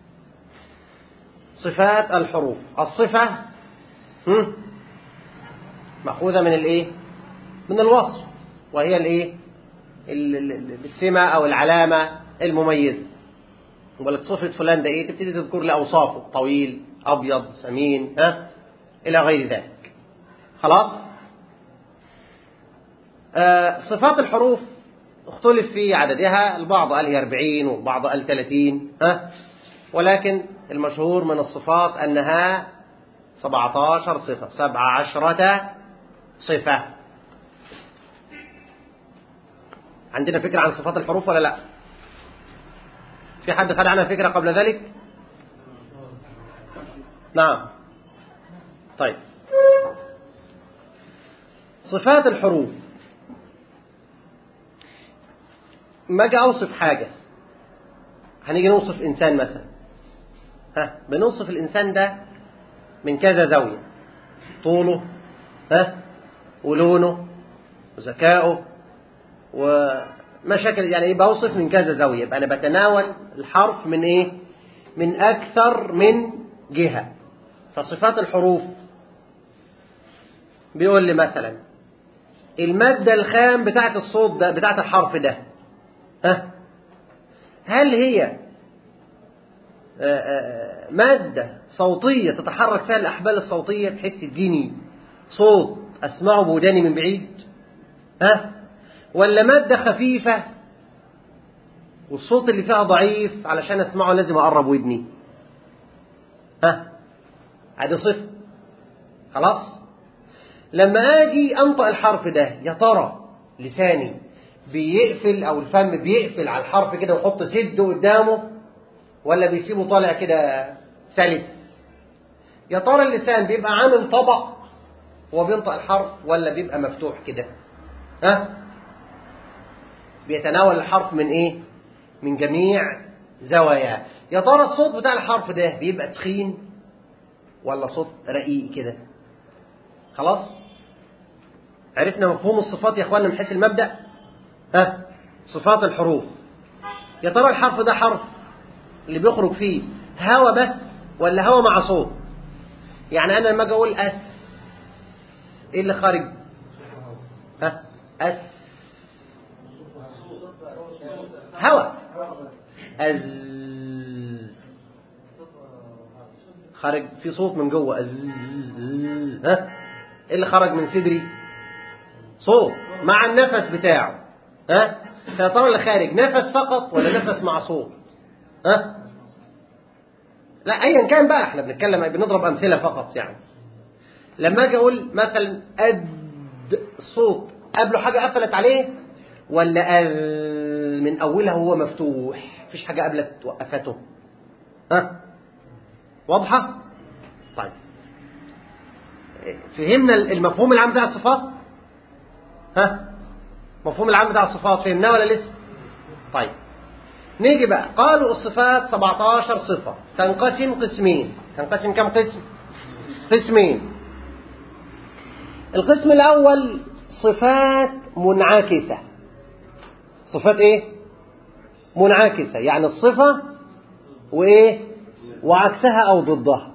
صفات الحروف الصفة هم؟ مأخوذة من الايه من الوصف وهي الايه ال- ال- ال- السمة او العلامة المميزة يقول لك صفة فلان ده ايه تبتدي تذكر لي اوصافه طويل ابيض سمين ها الى غير ذلك خلاص آه صفات الحروف اختلف في عددها البعض قال هي 40 والبعض قال 30 ها ولكن المشهور من الصفات أنها 17 صفة 17 صفة عندنا فكرة عن صفات الحروف ولا لا في حد خد عنها فكرة قبل ذلك نعم طيب صفات الحروف ما اجي اوصف حاجة هنيجي نوصف انسان مثلا ها بنوصف الانسان ده من كذا زاوية طوله ها ولونه وذكائه ومشاكل يعني ايه بوصف من كذا زاوية يبقى انا بتناول الحرف من ايه من اكثر من جهة فصفات الحروف بيقول لي مثلا المادة الخام بتاعت الصوت ده بتاعت الحرف ده ها هل هي آه، آه، مادة صوتية تتحرك فيها الأحبال الصوتية بحيث تديني صوت أسمعه بوداني من بعيد ها ولا مادة خفيفة والصوت اللي فيها ضعيف علشان أسمعه لازم أقرب ودني ها هذه صفة خلاص لما أجي أنطق الحرف ده يا ترى لساني بيقفل او الفم بيقفل على الحرف كده ويحط سد قدامه ولا بيسيبه طالع كده سلس يا ترى اللسان بيبقى عامل طبق وهو بينطق الحرف ولا بيبقى مفتوح كده ها بيتناول الحرف من ايه من جميع زواياه يا ترى الصوت بتاع الحرف ده بيبقى تخين ولا صوت رقيق كده خلاص عرفنا مفهوم الصفات يا اخوانا من حيث المبدأ ها صفات الحروف يا ترى الحرف ده حرف اللي بيخرج فيه هوا بس ولا هوا مع صوت يعني انا لما اجي اقول اس ايه اللي خارج ها اس هوا از خارج في صوت من جوه از ها ايه اللي خرج من صدري صوت مع النفس بتاعه ها يا ترى اللي خارج نفس فقط ولا نفس مع صوت ها لا ايا كان بقى احنا بنتكلم بنضرب امثله فقط يعني لما اجي اقول مثلا اد صوت قبله حاجه قفلت عليه ولا ال من اولها هو مفتوح مفيش حاجه قبلت وقفته ها واضحه طيب فهمنا المفهوم العام بتاع الصفات ها مفهوم العام بتاع الصفات فهمناه ولا لسه طيب نيجي بقى قالوا الصفات 17 صفة تنقسم قسمين تنقسم كم قسم قسمين القسم الأول صفات منعكسة صفات ايه منعكسة يعني الصفة وايه وعكسها او ضدها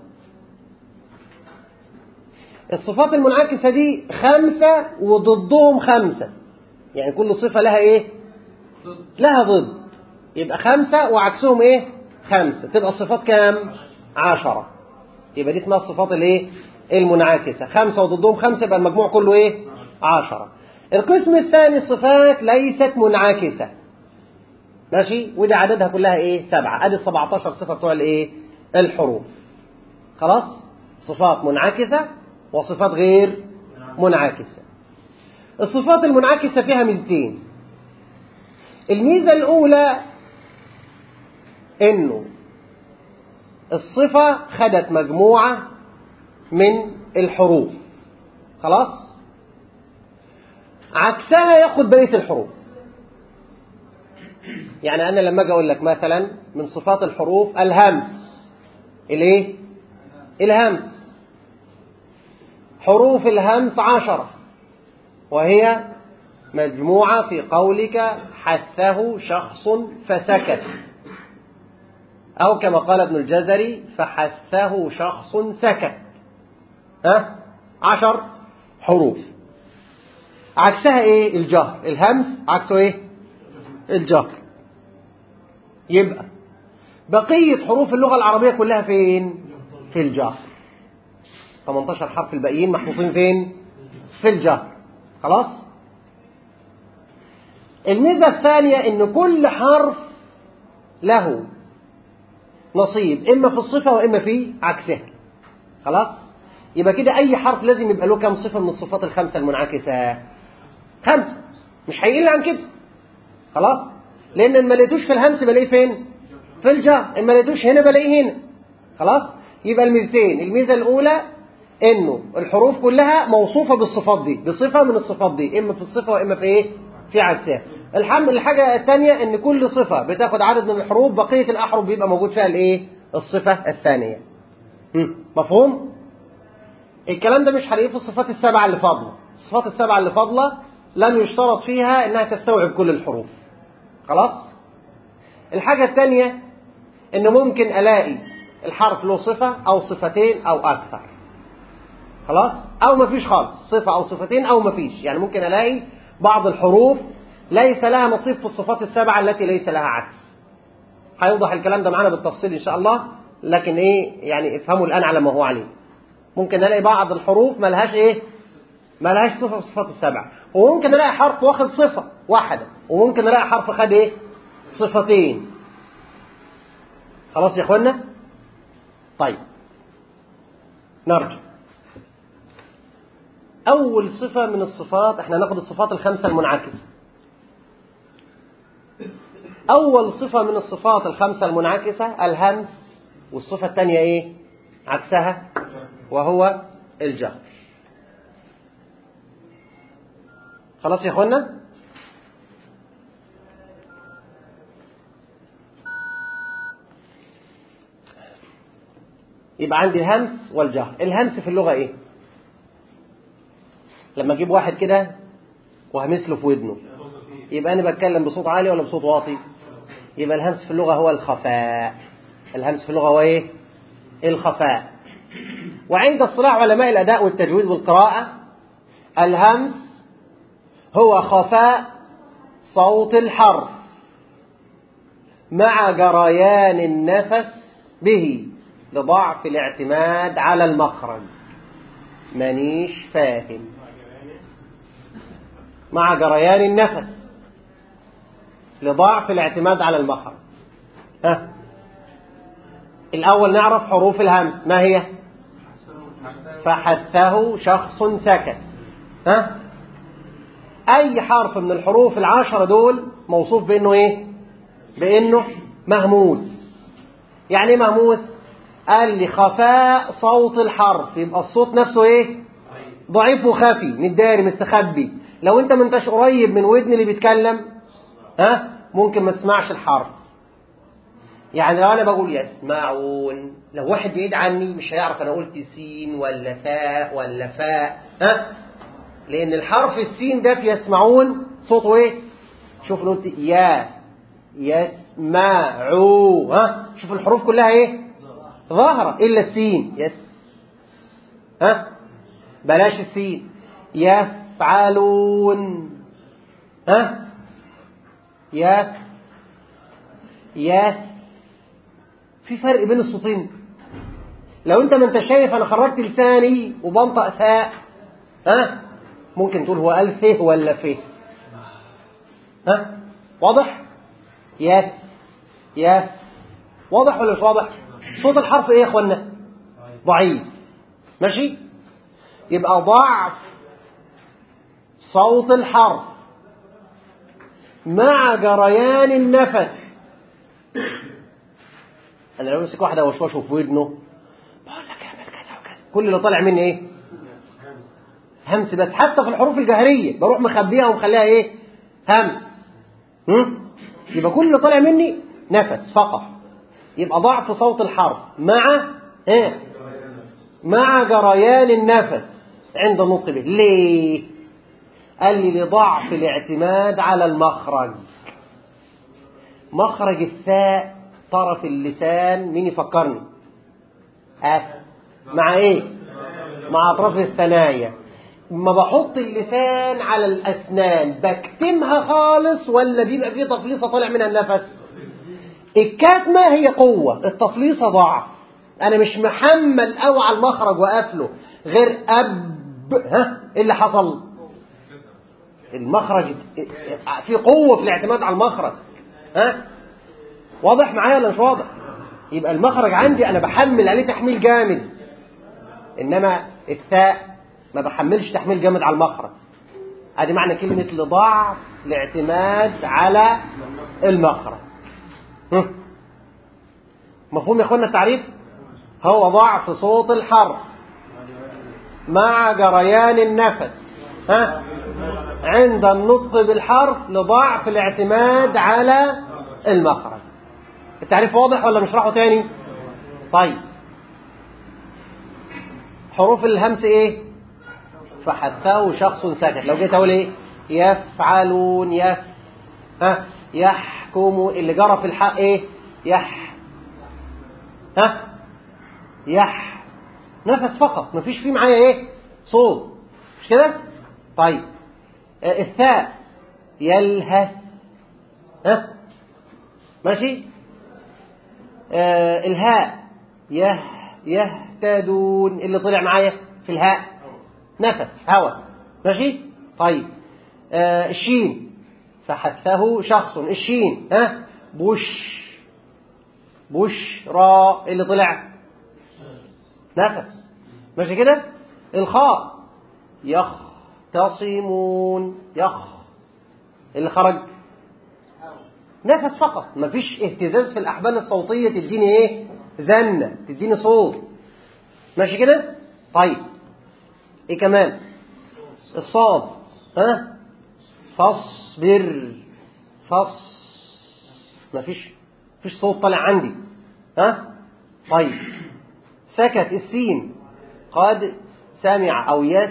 الصفات المنعكسة دي خمسة وضدهم خمسة يعني كل صفة لها ايه لها ضد يبقى خمسة وعكسهم ايه خمسة تبقى الصفات كام عشرة يبقى دي اسمها الصفات الايه المنعكسة خمسة وضدهم خمسة يبقى المجموع كله ايه عشرة القسم الثاني صفات ليست منعكسة ماشي ودي عددها كلها ايه سبعة ادي 17 صفة بتوع الايه الحروف خلاص صفات منعكسة وصفات غير منعكسة الصفات المنعكسة فيها ميزتين الميزة الأولى إنه الصفة خدت مجموعة من الحروف خلاص عكسها ياخد بقية الحروف يعني أنا لما أجي أقول لك مثلا من صفات الحروف الهمس الايه الهمس حروف الهمس عشرة وهي مجموعة في قولك حثه شخص فسكت أو كما قال ابن الجزري فحثه شخص سكت ها عشر حروف عكسها ايه الجهر الهمس عكسه ايه الجهر يبقى بقية حروف اللغة العربية كلها فين في الجهر 18 حرف الباقيين محفوظين فين في الجهر خلاص الميزة الثانية ان كل حرف له نصيب اما في الصفة واما في عكسها خلاص يبقى كده اي حرف لازم يبقى له كام صفة من الصفات الخمسة المنعكسة خمسة مش هيقل عن كده خلاص لان إن ما لقيتوش في الهمس بلاقيه فين في الجر إن ما لقيتوش هنا بلاقيه هنا خلاص يبقى الميزتين الميزة الاولى انه الحروف كلها موصوفة بالصفات دي بصفة من الصفات دي اما في الصفة واما في ايه في عكسها الحمد الحاجة الثانية ان كل صفة بتاخد عدد من الحروف بقية الاحرف بيبقى موجود فيها الايه الصفة الثانية هم، مفهوم الكلام ده مش هلاقيه في الصفات السبعة اللي فاضلة الصفات السبعة اللي فاضلة لم يشترط فيها انها تستوعب كل الحروف خلاص الحاجة الثانية ان ممكن الاقي الحرف له صفة او صفتين او اكثر خلاص او مفيش خالص صفة او صفتين او مفيش يعني ممكن الاقي بعض الحروف ليس لها نصيب في الصفات السبعة التي ليس لها عكس هيوضح الكلام ده معانا بالتفصيل ان شاء الله لكن ايه يعني افهموا الان على ما هو عليه ممكن الاقي بعض الحروف ملهاش ايه ملهاش صفة في الصفات السبعة وممكن الاقي حرف واخد صفة واحدة وممكن الاقي حرف خد ايه صفتين خلاص يا اخوانا طيب نرجع أول صفة من الصفات احنا ناخد الصفات الخمسة المنعكسة أول صفة من الصفات الخمسة المنعكسة الهمس والصفة الثانية إيه؟ عكسها وهو الجهر خلاص يا اخوانا يبقى عندي الهمس والجهر الهمس في اللغة ايه لما اجيب واحد كده وهمس له في ودنه يبقى انا بتكلم بصوت عالي ولا بصوت واطي يبقى الهمس في اللغة هو الخفاء الهمس في اللغة هو ايه الخفاء وعند اصطلاح علماء الاداء والتجويد والقراءة الهمس هو خفاء صوت الحرف مع جريان النفس به لضعف الاعتماد على المخرج مانيش فاهم مع جريان النفس لضعف الاعتماد على المخرج ها الأول نعرف حروف الهمس ما هي فحثه شخص سكت ها أي حرف من الحروف العشرة دول موصوف بأنه إيه بأنه مهموس يعني إيه مهموس قال لي خفاء صوت الحرف يبقى الصوت نفسه إيه ضعيف وخفي متداري مستخبي لو انت ما انتش قريب من ودن اللي بيتكلم ها ممكن ما تسمعش الحرف يعني لو انا بقول يسمعون لو واحد بعيد عني مش هيعرف انا قلت سين ولا ثاء ولا فاء ها لان الحرف السين ده في يسمعون صوته ايه شوف لو قلت يا يسمعوا ها شوف الحروف كلها ايه ظاهره الا السين يس ها بلاش السين يفعلون ها يف يف في فرق بين الصوتين لو انت ما انت شايف انا خرجت لساني وبنطق ثاء ها ممكن تقول هو قال فيه ولا فيه ها واضح يف يف واضح ولا مش واضح صوت الحرف ايه يا اخوانا ضعيف ماشي يبقى ضعف صوت الحرف مع جريان النفس انا لو امسك واحده وشوشه في ودنه بقول لك اعمل كذا وكذا كل اللي طالع مني ايه همس بس حتى في الحروف الجهريه بروح مخبيها ومخليها ايه همس هم؟ يبقى كل اللي طالع مني نفس فقط يبقى ضعف صوت الحرف مع ايه مع جريان النفس عند النطق به ليه قال لي لضعف الاعتماد على المخرج مخرج الثاء طرف اللسان مين يفكرني ها مع ايه مع اطراف الثنايا ما بحط اللسان على الاسنان بكتمها خالص ولا بيبقى فيه تفليصه طالع منها النفس الكاتمه هي قوه التفليصه ضعف انا مش محمل قوي على المخرج وقافله غير اب ها ايه اللي حصل المخرج في قوه في الاعتماد على المخرج ها واضح معايا ولا مش واضح يبقى المخرج عندي انا بحمل عليه تحميل جامد انما الثاء ما بحملش تحميل جامد على المخرج ادي معنى كلمه لضعف الاعتماد على المخرج هم. مفهوم يا اخوانا التعريف هو ضعف صوت الحرف مع جريان النفس ها عند النطق بالحرف لضعف الاعتماد على المخرج التعريف واضح ولا نشرحه تاني طيب حروف الهمس ايه فحثه شخص ساكت لو جيت اقول ايه يفعلون يف ها يحكم اللي جرى في الحق ايه يح ها يح نفس فقط مفيش فيه معايا ايه صوت مش كده طيب آه الثاء يلهث ها ماشي آه الهاء يه يهتدون اللي طلع معايا في الهاء نفس هواء ماشي طيب آه الشين فحثه شخص الشين ها بش بشرى اللي طلع نفس ماشي كده الخاء يختصمون يخ اللي خرج نفس فقط مفيش اهتزاز في الأحبال الصوتية تديني ايه زنة تديني صوت ماشي كده طيب ايه كمان الصاد ها فاصبر فص مفيش مفيش صوت طالع عندي ها طيب سكت السين قد سمع او يس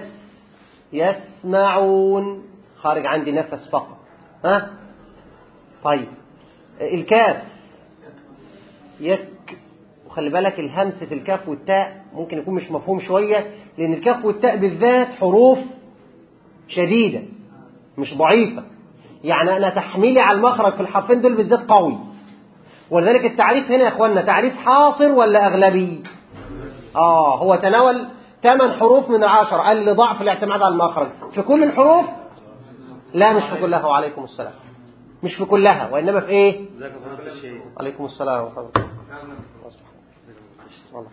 يسمعون خارج عندي نفس فقط ها طيب الكاف يك وخلي بالك الهمس في الكاف والتاء ممكن يكون مش مفهوم شوية لأن الكاف والتاء بالذات حروف شديدة مش ضعيفة يعني أنا تحميلي على المخرج في الحرفين دول بالذات قوي ولذلك التعريف هنا يا أخوانا تعريف حاصر ولا أغلبي آه هو تناول ثمان حروف من العشر قال لضعف الاعتماد على المخرج في كل الحروف لا مش في كلها وعليكم السلام مش في كلها وإنما في إيه عليكم السلام ورحمة الله والله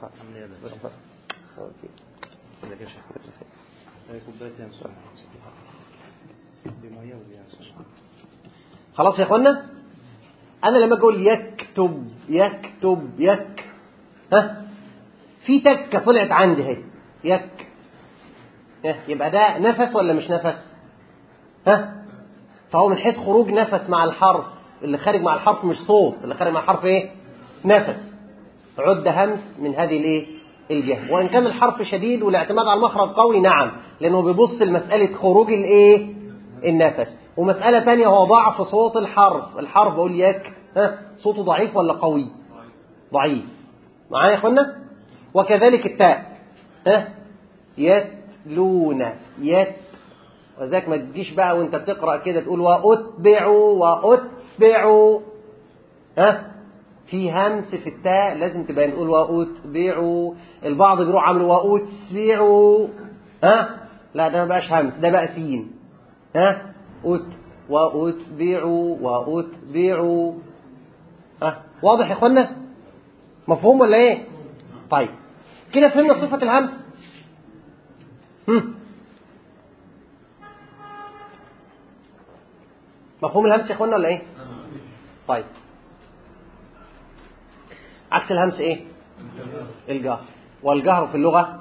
خلاص يا اخوانا انا لما اقول يكتب يكتب يك ها في تكه طلعت عندي اهي يك يبقى ده نفس ولا مش نفس ها فهو من حيث خروج نفس مع الحرف اللي خارج مع الحرف مش صوت اللي خارج مع الحرف ايه نفس عد همس من هذه الايه الجهه وان كان الحرف شديد والاعتماد على المخرج قوي نعم لانه بيبص لمساله خروج الايه النفس ومساله ثانيه هو ضعف صوت الحرف الحرف بقول يك ها صوته ضعيف ولا قوي ضعيف معايا يا اخوانا وكذلك التاء ها يتلون يت وذاك ما تجيش بقى وانت بتقرا كده تقول واتبعوا واتبعوا ها في همس في التاء لازم تبقى نقول واتبعوا البعض بيروح عاملوا واتبعوا ها لا ده ما بقاش همس ده بقى سين ها أت واتبعوا واتبعوا ها واضح يا اخوانا مفهوم ولا ايه طيب كده فهمنا صفة الهمس هم. مفهوم الهمس يا اخوانا ولا ايه طيب عكس الهمس ايه الجهر والجهر في اللغة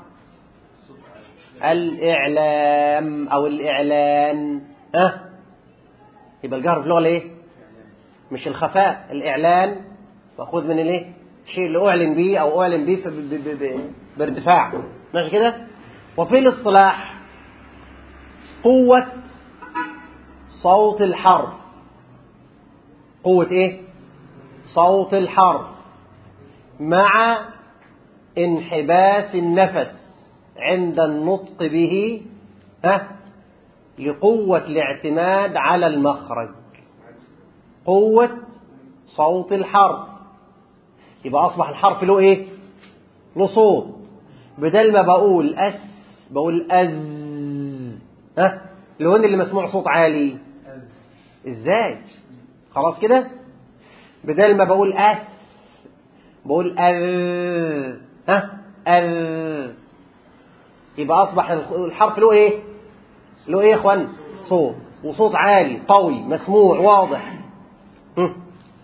الإعلام أو الإعلان ها أه؟ يبقى الجهر في اللغة الايه مش الخفاء الإعلان مأخوذ من الايه الشيء اللي أعلن به أو أعلن به ب- ب- ب- ب- بارتفاع ماشي كده وفي الاصطلاح قوة صوت الحرف قوة ايه صوت الحرف مع انحباس النفس عند النطق به ها لقوة الاعتماد على المخرج قوة صوت الحرف يبقى أصبح الحرف له إيه؟ له صوت بدل ما بقول أس بقول أز ها الهون اللي مسموع صوت عالي إزاي؟ خلاص كده؟ بدل ما بقول أس بقول أذ ها أذ يبقى أصبح الحرف له إيه؟ له إيه يا إخوان؟ صوت وصوت عالي قوي مسموع واضح هم.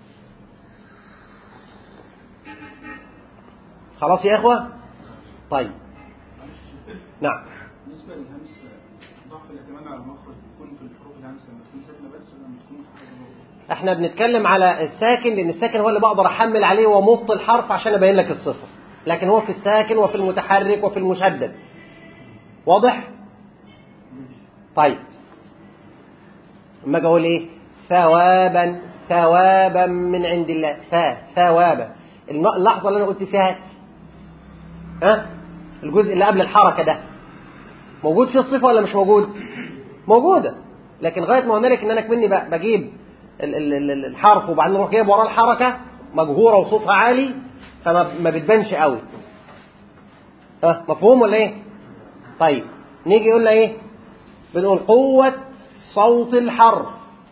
خلاص يا إخوة؟ طيب نعم بالنسبة للهمس ضعف الاعتماد على المخرج بيكون في الحروف الهمس لما تكون ساكنة بس ولا لما تكون في حاجة موجودة؟ احنا بنتكلم على الساكن لان الساكن هو اللي بقدر احمل عليه وامط الحرف عشان ابين لك الصفه لكن هو في الساكن وفي المتحرك وفي المشدد واضح طيب اما اجي اقول ايه ثوابا ثوابا من عند الله ثا ثوابا الم- اللحظه اللي انا قلت فيها ها الجزء اللي قبل الحركه ده موجود فيه الصفه ولا مش موجود موجوده لكن غايه ما هنالك ان انا كمني ب- بجيب ال- ال- ال- الحرف وبعدين اروح جايب وراه الحركه مجهوره وصوتها عالي فما ما بتبانش قوي ها مفهوم ولا ايه طيب نيجي قلنا ايه بنقول قوه صوت الحرف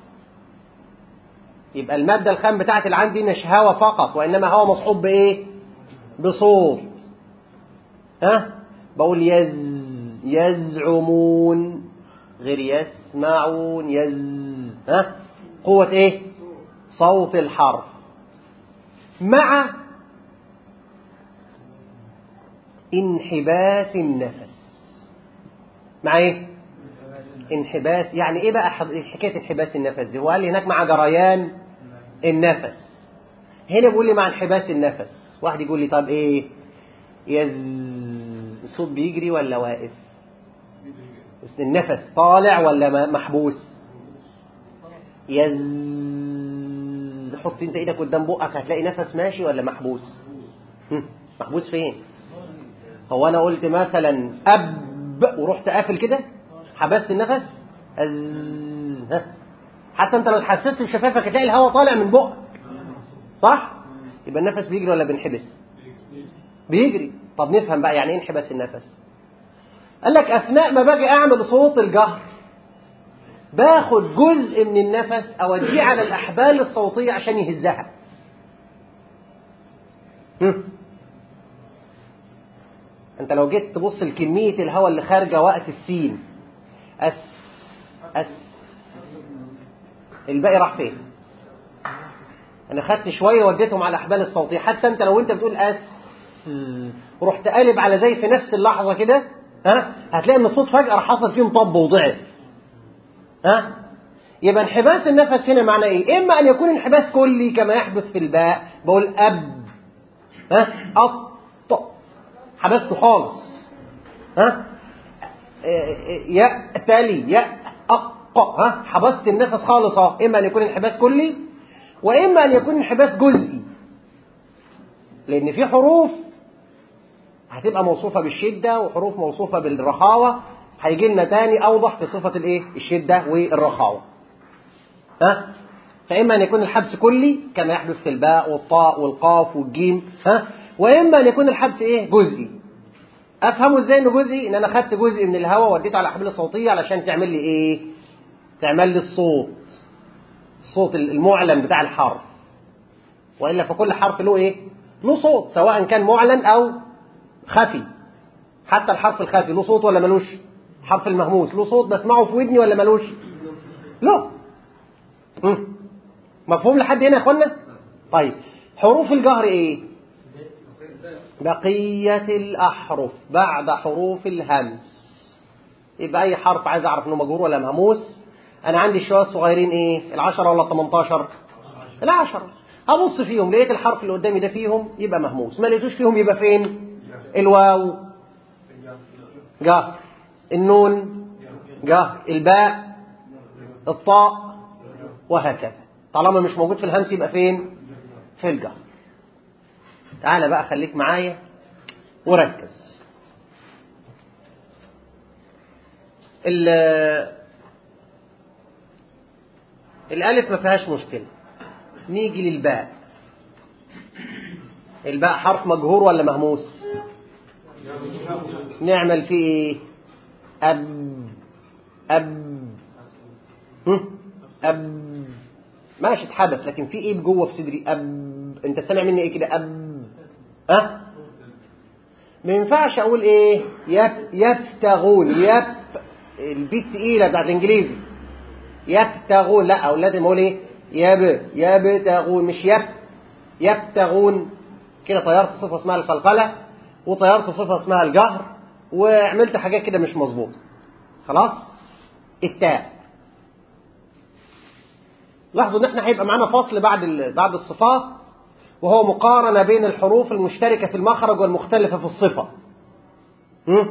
يبقى الماده الخام بتاعت اللي عندي مش هوا فقط وانما هوا مصحوب بايه بصوت ها بقول يز يزعمون غير يسمعون يز ها قوة ايه صوت الحرف مع انحباس النفس مع ايه انحباس يعني ايه بقى حض- حكاية انحباس النفس دي هو قال لي هناك مع جريان النفس هنا بيقول لي مع انحباس النفس واحد يقول لي طب ايه يز الصوت بيجري ولا واقف بس النفس طالع ولا م- محبوس يز حط انت ايدك قدام بقك هتلاقي نفس ماشي ولا محبوس هم، محبوس فين هو انا قلت مثلا اب ورحت قافل كده حبست النفس أز... ها. حتى انت لو اتحسست بشفافك هتلاقي الهواء طالع من بقك صح يبقى النفس بيجري ولا بينحبس بيجري طب نفهم بقى يعني ايه انحباس النفس قال لك اثناء ما باجي اعمل صوت الجهر باخد جزء من النفس اوديه على الاحبال الصوتيه عشان يهزها هم. انت لو جيت تبص لكميه الهواء اللي خارجه وقت السين اس اس الباقي راح فين انا خدت شويه وديتهم على الاحبال الصوتيه حتى انت لو انت بتقول اس ورحت قالب على زي في نفس اللحظه كده ها هتلاقي ان الصوت فجاه راح حصل فيه مطب وضعف ها يبقى انحباس النفس هنا معناه ايه اما ان يكون انحباس كلي كما يحدث في الباء بقول اب ها أط حبسته خالص ها يا تالي يا أق ها حبست النفس خالص اه اما ان يكون انحباس كلي واما ان يكون انحباس جزئي لان في حروف هتبقى موصوفه بالشده وحروف موصوفه بالرخاوه هيجي لنا تاني اوضح في صفه الايه الشده والرخاوه ها فاما ان يكون الحبس كلي كما يحدث في الباء والطاء والقاف والجيم ها واما ان يكون الحبس ايه جزئي افهمه ازاي انه جزئي ان انا خدت جزء من الهواء وديته على الحبل الصوتيه علشان تعمل لي ايه تعمل لي الصوت الصوت المعلن بتاع الحرف والا فكل حرف له ايه له صوت سواء كان معلن او خفي حتى الحرف الخفي له صوت ولا ملوش الحرف المهموس له صوت بسمعه في ودني ولا ملوش له مم. مفهوم لحد هنا يا اخوانا طيب حروف الجهر ايه بقية الأحرف بعد حروف الهمس يبقى أي حرف عايز أعرف إنه مجهور ولا مهموس أنا عندي الشوية الصغيرين إيه العشرة ولا التمنتاشر العشرة ابص فيهم لقيت الحرف اللي قدامي ده فيهم يبقى مهموس ما لقيتوش فيهم يبقى فين الواو جهر النون جهر الباء الطاء وهكذا طالما مش موجود في الهمس يبقى فين في الجهر تعالى بقى خليك معايا وركز ال- الألف ما فيهاش مشكلة نيجي للباء الباء حرف مجهور ولا مهموس نعمل فيه ايه أب أب هم؟ أب ماشي اتحبس لكن في ايه جوه في صدري أب انت سامع مني ايه كده أب ها ما ينفعش اقول ايه يب يبتغون يب البي تقيله بتاعت الانجليزي يبتغون لا او لازم اقول ايه يب يبتغون مش يب يبتغون كده طيرت صفه اسمها القلقله وطيرت صفه اسمها الجهر وعملت حاجات كده مش مظبوطه خلاص التاء لاحظوا ان احنا هيبقى معانا فصل بعد ال- بعد الصفات وهو مقارنه بين الحروف المشتركه في المخرج والمختلفه في الصفه هم؟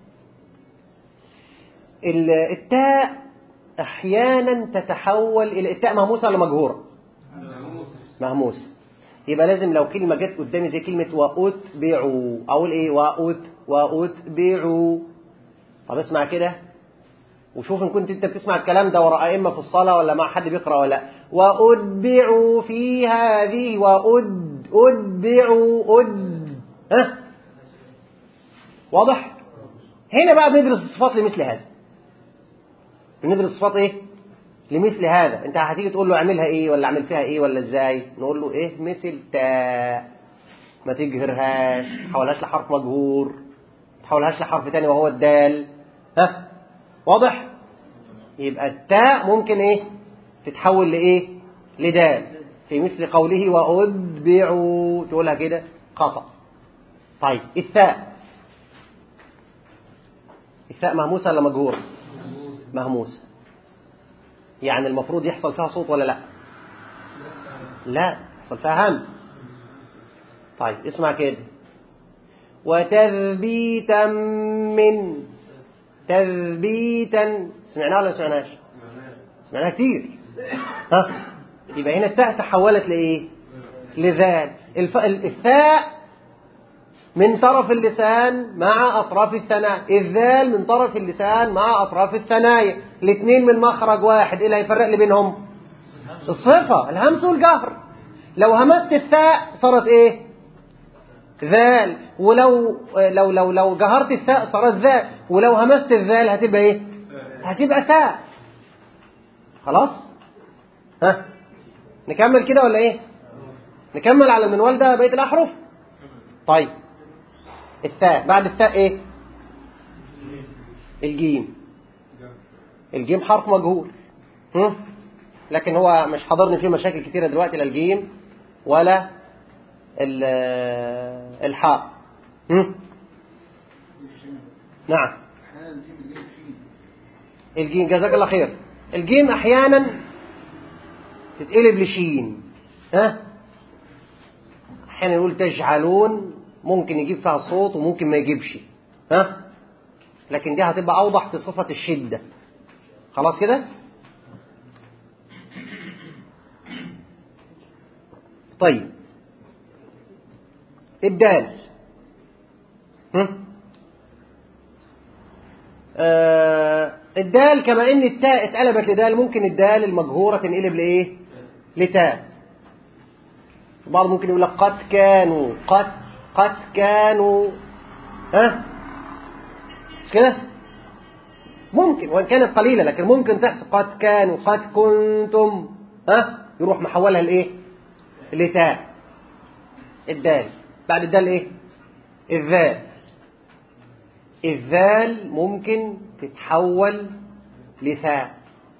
ال- التاء احيانا تتحول الى التاء مهموسه ولا مجهوره مهموسه يبقى لازم لو كلمه جت قدامي زي كلمه واتبعوا اقول ايه وات واتبعوا طب اسمع كده وشوف ان كنت انت بتسمع الكلام ده ورا ائمه في الصلاه ولا مع حد بيقرا ولا لا واتبعوا في هذه وأد اتبعوا أد ها واضح هنا بقى بندرس الصفات لمثل هذا بندرس الصفات ايه لمثل هذا انت هتيجي تقول له اعملها ايه ولا اعمل فيها ايه ولا ازاي نقول له ايه مثل تاء ما تجهرهاش ما تحولهاش لحرف مجهور ما تحولهاش لحرف تاني وهو الدال ها واضح يبقى التاء ممكن ايه تتحول لايه لدال في مثل قوله وأتبعوا تقولها كده خطأ طيب الثاء الثاء مهموسة ولا مجهورة مهموسة يعني المفروض يحصل فيها صوت ولا لا لا يحصل فيها همس طيب اسمع كده وتثبيتا من تثبيتا سمعناها ولا ما سمعناش سمعناها كتير ها يبقى هنا التاء تحولت لايه لذال الف... الثاء من طرف اللسان مع اطراف الثنايا الذال من طرف اللسان مع اطراف الثنايا الاثنين من مخرج واحد ايه اللي هيفرق لي بينهم الصفه الهمس والجهر لو همست الثاء صارت ايه ذال ولو لو لو لو جهرت الثاء صارت ذال ولو همست الذال هتبقى ايه هتبقى ثاء خلاص ها نكمل كده ولا ايه نكمل على المنوال ده بقيه الاحرف طيب الثاء بعد الثاء ايه الجيم الجيم حرف مجهول هم؟ لكن هو مش حاضرني فيه مشاكل كتيره دلوقتي لا الجيم ولا ال- الحاء هم؟ نعم احيانا الجيم بتجيب فيه الجيم جزاك الله خير الجيم احيانا تتقلب لشين ها احيانا نقول تجعلون ممكن يجيب فيها صوت وممكن ما يجيبش ها لكن دي هتبقى اوضح في صفة الشدة خلاص كده طيب الدال هم؟ آه الدال كما ان التاء اتقلبت لدال ممكن الدال المجهورة تنقلب لايه لتاء بعض ممكن يقول لك قد كانوا قد قد كانوا ها مش كده ممكن وان كانت قليلة لكن ممكن تحصل قد كانوا قد كنتم ها يروح محولها لايه لتاء الدال بعد الدال ايه الذال الذال ممكن تتحول لثاء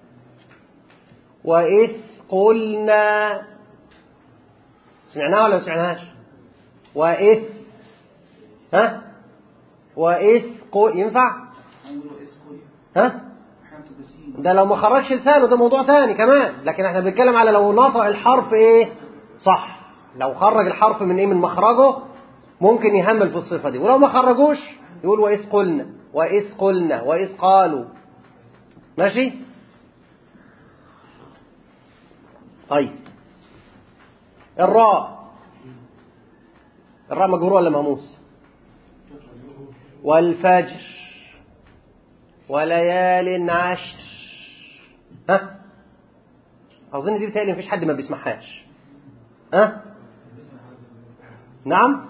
وإذ قلنا سمعناها ولا ما سمعناهاش وإذ ها وإذ قل ينفع هنقولوا اسكول ها احيانا تبقى سين ده لو ما خرجش لسانه ده موضوع تاني كمان لكن احنا بنتكلم على لو نطق الحرف ايه صح لو خرج الحرف من ايه من مخرجه ممكن يهمل في الصفة دي ولو ما خرجوش يقول وإذ قلنا وإذ قلنا وإذ قالوا ماشي طيب الراء الراء مجهور ولا مهموس والفجر وليال عشر ها اظن دي بتهيألي مفيش حد ما بيسمعهاش ها نعم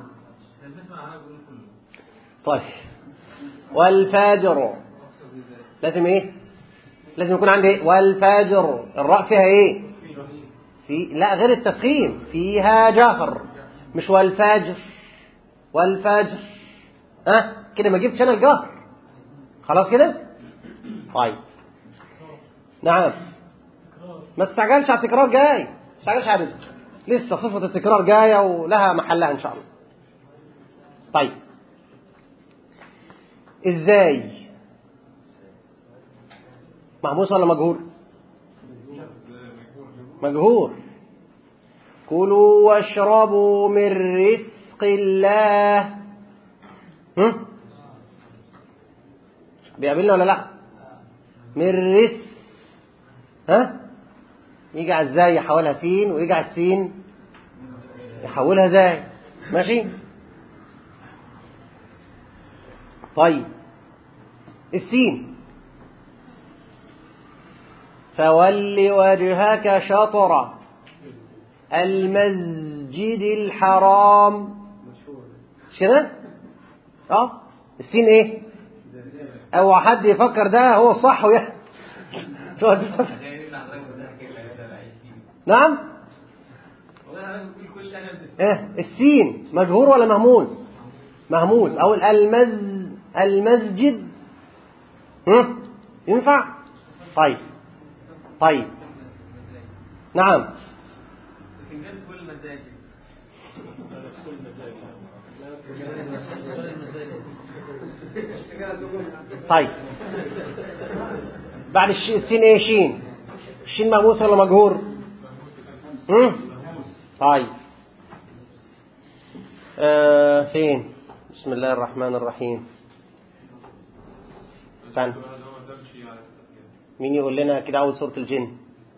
طيب والفجر لازم ايه لازم يكون عندي ايه والفجر الراء فيها ايه في لا غير التفخيم فيها جهر مش والفجر والفجر ها كده ما جبتش انا الجهر خلاص كده طيب نعم ما تستعجلش على التكرار جاي ما تستعجلش على رزق لسه صفة التكرار جاية ولها محلها إن شاء الله طيب إزاي محموس ولا مجهور مجهور كلوا واشربوا من رزق الله هم؟ بيقابلنا ولا لا من رزق ها يجي على الزاي يحولها سين ويجي على السين يحولها زاي ماشي طيب السين فول وجهك شطر المسجد الحرام مش كده اه السين ايه او حد يفكر ده هو الصح ويا نعم ايه السين مجهور ولا مهموس مهموس او المز المسجد هم؟ ينفع طيب طيب نعم طيب بعد الشين السين ايه شين الشين مهموس ولا مجهور هم؟ طيب آه فين بسم الله الرحمن الرحيم استنى مين يقول لنا كده اول سورة الجن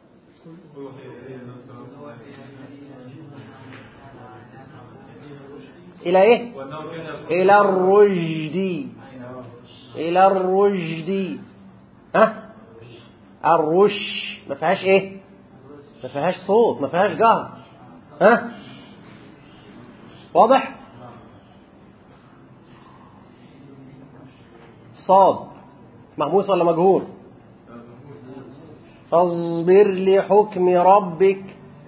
إلى إيه؟ إلى الرشد إلى الرشد ها؟ الرش ما فيهاش إيه؟ ما فيهاش صوت ما فيهاش جهر ها؟ واضح؟ صاد مهموس ولا مجهور؟ فاصبر لحكم ربك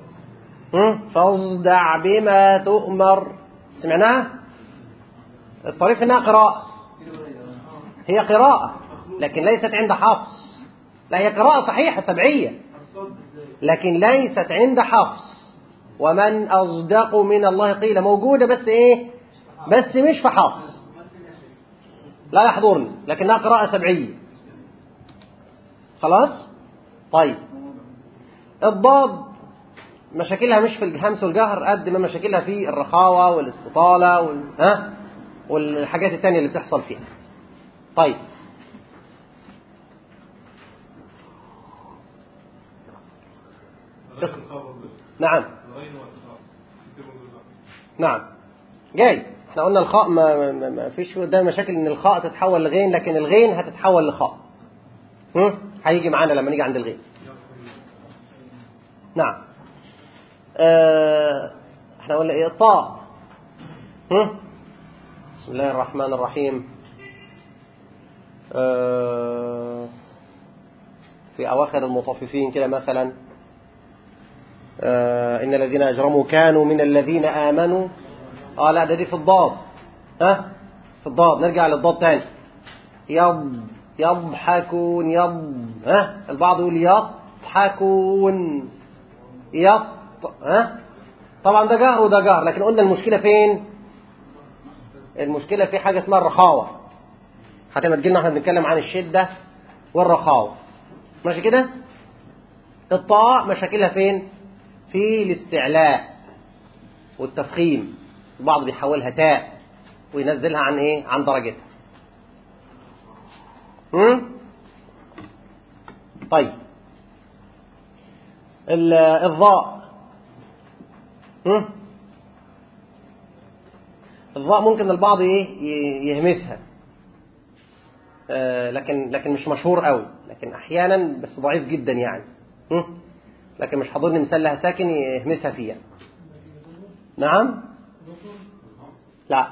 فاصدع بما تؤمر سمعناها الطريق انها قراءة هي قراءة لكن ليست عند حفص لا هي قراءة صحيحة سبعية لكن ليست عند حفص ومن أصدق من الله قيل موجودة بس إيه بس مش في حفص لا يحضرني لكنها قراءة سبعية خلاص طيب الضاد مشاكلها مش في الهمس والجهر قد ما مشاكلها في الرخاوة والاستطالة وال... ها؟ والحاجات التانية اللي بتحصل فيها طيب نعم نعم جاي احنا قلنا الخاء ما, ما, ما فيش قدام مشاكل ان الخاء تتحول لغين لكن الغين هتتحول لخاء هيجي معانا لما نيجي عند الغين نعم اه احنا قلنا ايه الطاء بسم الله الرحمن الرحيم اه في اواخر المطففين كده مثلا اه ان الذين اجرموا كانوا من الذين امنوا اه لا ده دي في الضاد ها في الضاد نرجع للضاد تاني يض يضحكون يض ها البعض يقول يضحكون يط ها طبعا ده جهر وده جهر لكن قلنا المشكلة فين المشكلة في حاجة اسمها الرخاوة حتى ما تجيلنا احنا بنتكلم عن الشدة والرخاوة ماشي كده الطاء مشاكلها فين في الاستعلاء والتفخيم البعض بيحولها تاء وينزلها عن ايه عن درجتها هم؟ طيب ال- الضاء هم؟ الضاء ممكن البعض ايه ي- يهمسها آه، لكن لكن مش مشهور قوي لكن احيانا بس ضعيف جدا يعني هم؟ لكن مش حاضرني مثال لها ساكن يهمسها فيها نعم لا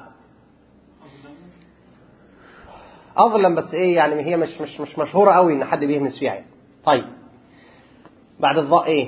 اظلم بس ايه يعني هي مش مش مش مشهوره قوي ان حد بيهمس فيها يعني. طيب بعد الضاء ايه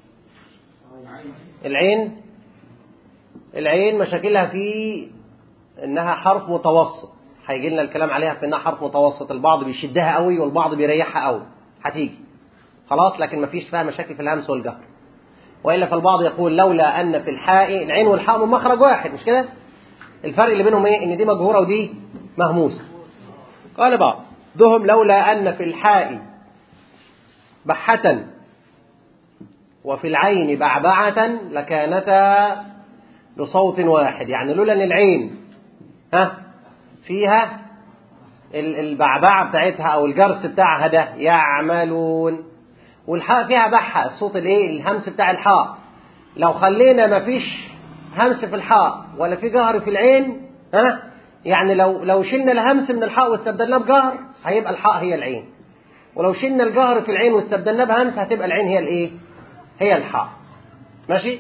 العين العين مشاكلها في انها حرف متوسط هيجي لنا الكلام عليها في انها حرف متوسط البعض بيشدها قوي والبعض بيريحها قوي هتيجي خلاص لكن مفيش فيها مشاكل في الهمس والجهر والا فالبعض يقول لولا ان في الحاء العين والحاء من مخرج واحد مش كده الفرق اللي بينهم ايه ان دي مجهوره ودي مهموسه قال بعضهم لولا ان في الحاء بحة وفي العين بعبعة لكانتا بصوت واحد يعني لولا ان العين ها فيها ال- البعبعة بتاعتها او الجرس بتاعها ده يعملون والحاء فيها بحة الصوت الايه الهمس بتاع الحاء لو خلينا مفيش همس في الحاء ولا في جهر في العين ها يعني لو لو شلنا الهمس من الحاء واستبدلناه بجهر هيبقى الحاء هي العين ولو شلنا الجهر في العين واستبدلناه بهمس هتبقى العين هي الايه هي الحاء ماشي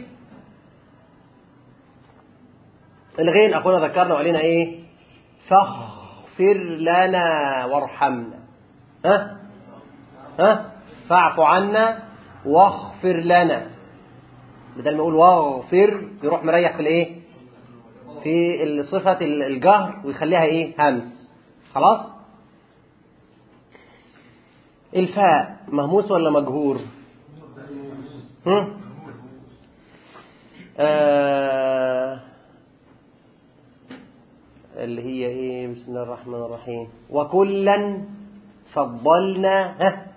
الغين اخونا ذكرنا وقالنا ايه فاغفر لنا وارحمنا ها ها فاعف عنا واغفر لنا بدل ما يقول واغفر يروح مريح في الايه في صفة الجهر ويخليها ايه همس خلاص الفاء مهموس ولا مجهور هم؟ آه اللي هي ايه بسم الله الرحمن الرحيم وكلا فضلنا ها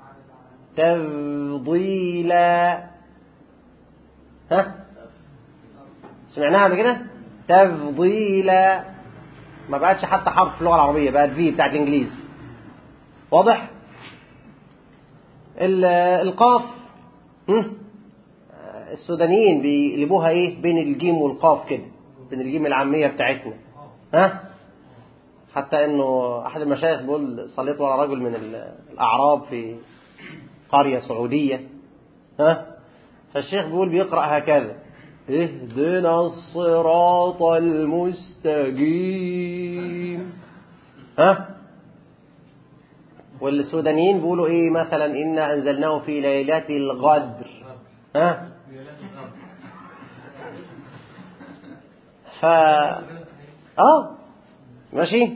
تفضيلا ها سمعناها قبل كده تفضيلا ما بقتش حتى حرف في اللغه العربيه بقت في بتاعت الانجليزي واضح ال- القاف هم؟ السودانيين بيقلبوها ايه بين الجيم والقاف كده بين الجيم العاميه بتاعتنا ها حتى انه احد المشايخ بيقول صليت ورا رجل من ال- الاعراب في قريه سعوديه ها فالشيخ بيقول بيقرا هكذا اهدنا الصراط المستقيم ها والسودانيين بيقولوا ايه مثلا انا انزلناه في ليله الغدر ها ف اه ماشي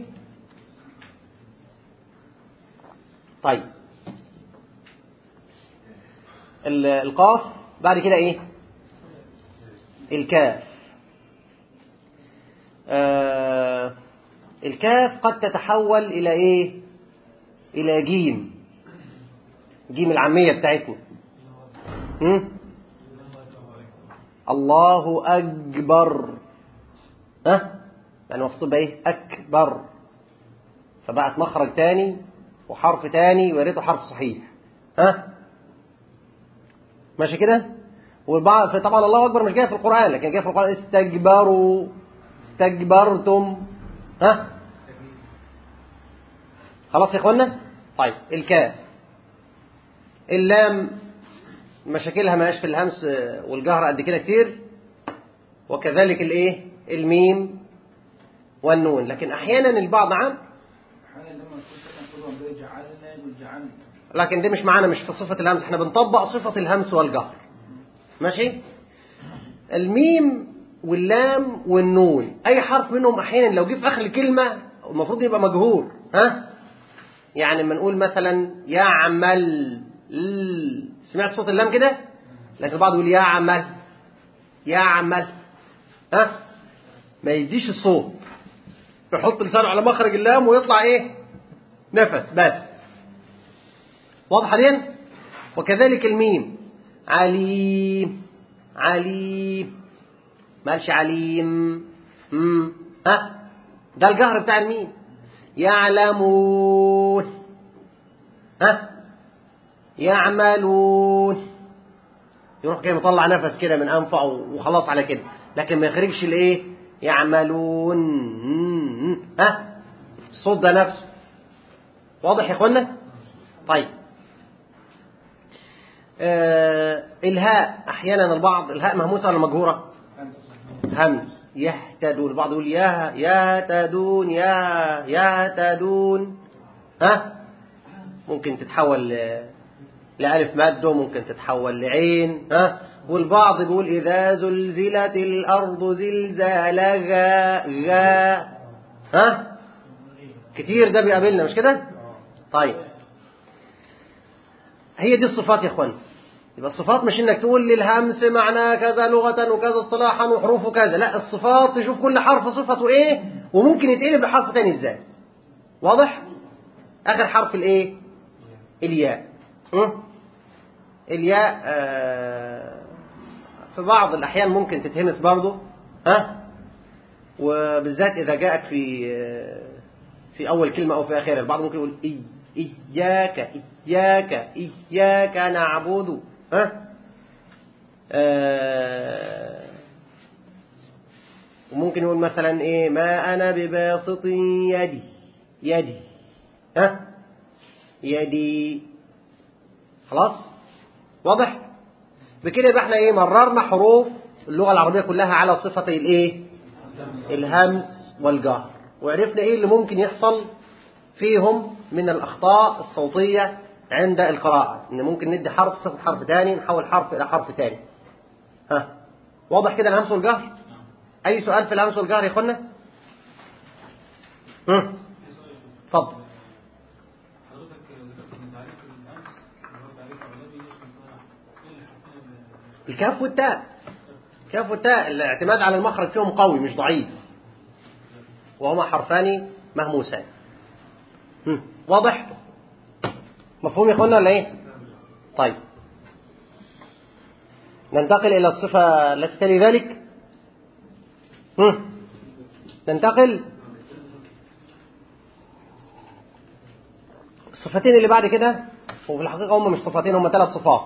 طيب ال- القاف بعد كده ايه الكاف آه الكاف قد تتحول الى ايه الى جيم جيم العاميه بتاعتنا هم؟ الله اكبر ها يعني مقصود بايه اكبر فبقت مخرج تاني وحرف تاني ويا ريته حرف صحيح ها ماشي كده والبعض طبعا الله اكبر مش جاي في القران لكن جاي في القران استكبروا استكبرتم ها خلاص يا اخوانا طيب الكاف اللام مشاكلها ماهيش في الهمس والجهر قد كده كتير وكذلك الايه الميم والنون لكن احيانا البعض عام احيانا لما يكون ساكن كلهم زي جعلنا يقول جعلنا لكن دي مش معانا مش في صفة الهمس احنا بنطبق صفة الهمس والجهر ماشي الميم واللام والنون اي حرف منهم احيانا لو جه في اخر الكلمة المفروض يبقى مجهور ها يعني لما نقول مثلا يعمل ل- سمعت صوت اللام كده لكن البعض يقول يعمل يعمل ها ما يديش الصوت يحط لسانه على مخرج اللام ويطلع ايه نفس بس واضحة دي وكذلك الميم عليم عليم ما قالش عليم مم. ها ده الجهر بتاع الميم يعلمون ها يعملون يروح جاي مطلع نفس كده من انفه وخلاص على كده لكن ما يخرجش الايه يعملون مم. ها الصوت ده نفسه واضح يا اخوانا طيب آه الهاء احيانا البعض الهاء مهموسه ولا مجهوره همس يهتدون البعض يقول يا يهتدون يا يهتدون ها ممكن تتحول ل- لألف مد وممكن تتحول لعين ها والبعض بيقول إذا زلزلت الأرض زلزالها غا ها كتير ده بيقابلنا مش كده طيب هي دي الصفات يا اخوان يبقى الصفات مش انك تقول لي الهمس معناه كذا لغة وكذا اصطلاحا وحروفه كذا لا الصفات تشوف كل حرف صفته ايه وممكن يتقلب بحرف تاني ازاي واضح اخر حرف الايه الياء م? الياء آه، في بعض الاحيان ممكن تتهمس برضه ها وبالذات اذا جاءت في آه، في اول كلمه او في اخرها البعض ممكن يقول إي اياك اياك اياك نعبد ها آه، وممكن يقول مثلا ايه ما انا بباسط يدي يدي ها يدي خلاص واضح بكده يبقى احنا ايه مررنا حروف اللغه العربيه كلها على صفتي الايه الهمس والجهر وعرفنا ايه اللي ممكن يحصل فيهم من الاخطاء الصوتيه عند القراءه ان ممكن ندي حرف صفه حرف تاني نحول حرف الى حرف تاني ها واضح كده الهمس والجهر اي سؤال في الهمس والجهر يا اخوانا هم. اتفضل حضرتك ذكرت ان تعريف الامس اللي هو تعريف اغلبي يشمل صلاح ايه اللي حاطين ال- الكاف والتاء الكاف والتاء الاعتماد على المخرج فيهم قوي مش ضعيف وهما حرفان مهموسان هم، واضح مفهوم يا اخوانا ولا ايه طيب ننتقل الى الصفه التي تلي ذلك هم، ننتقل الصفتين اللي بعد كده وفي الحقيقه هم مش صفتين هم ثلاث صفات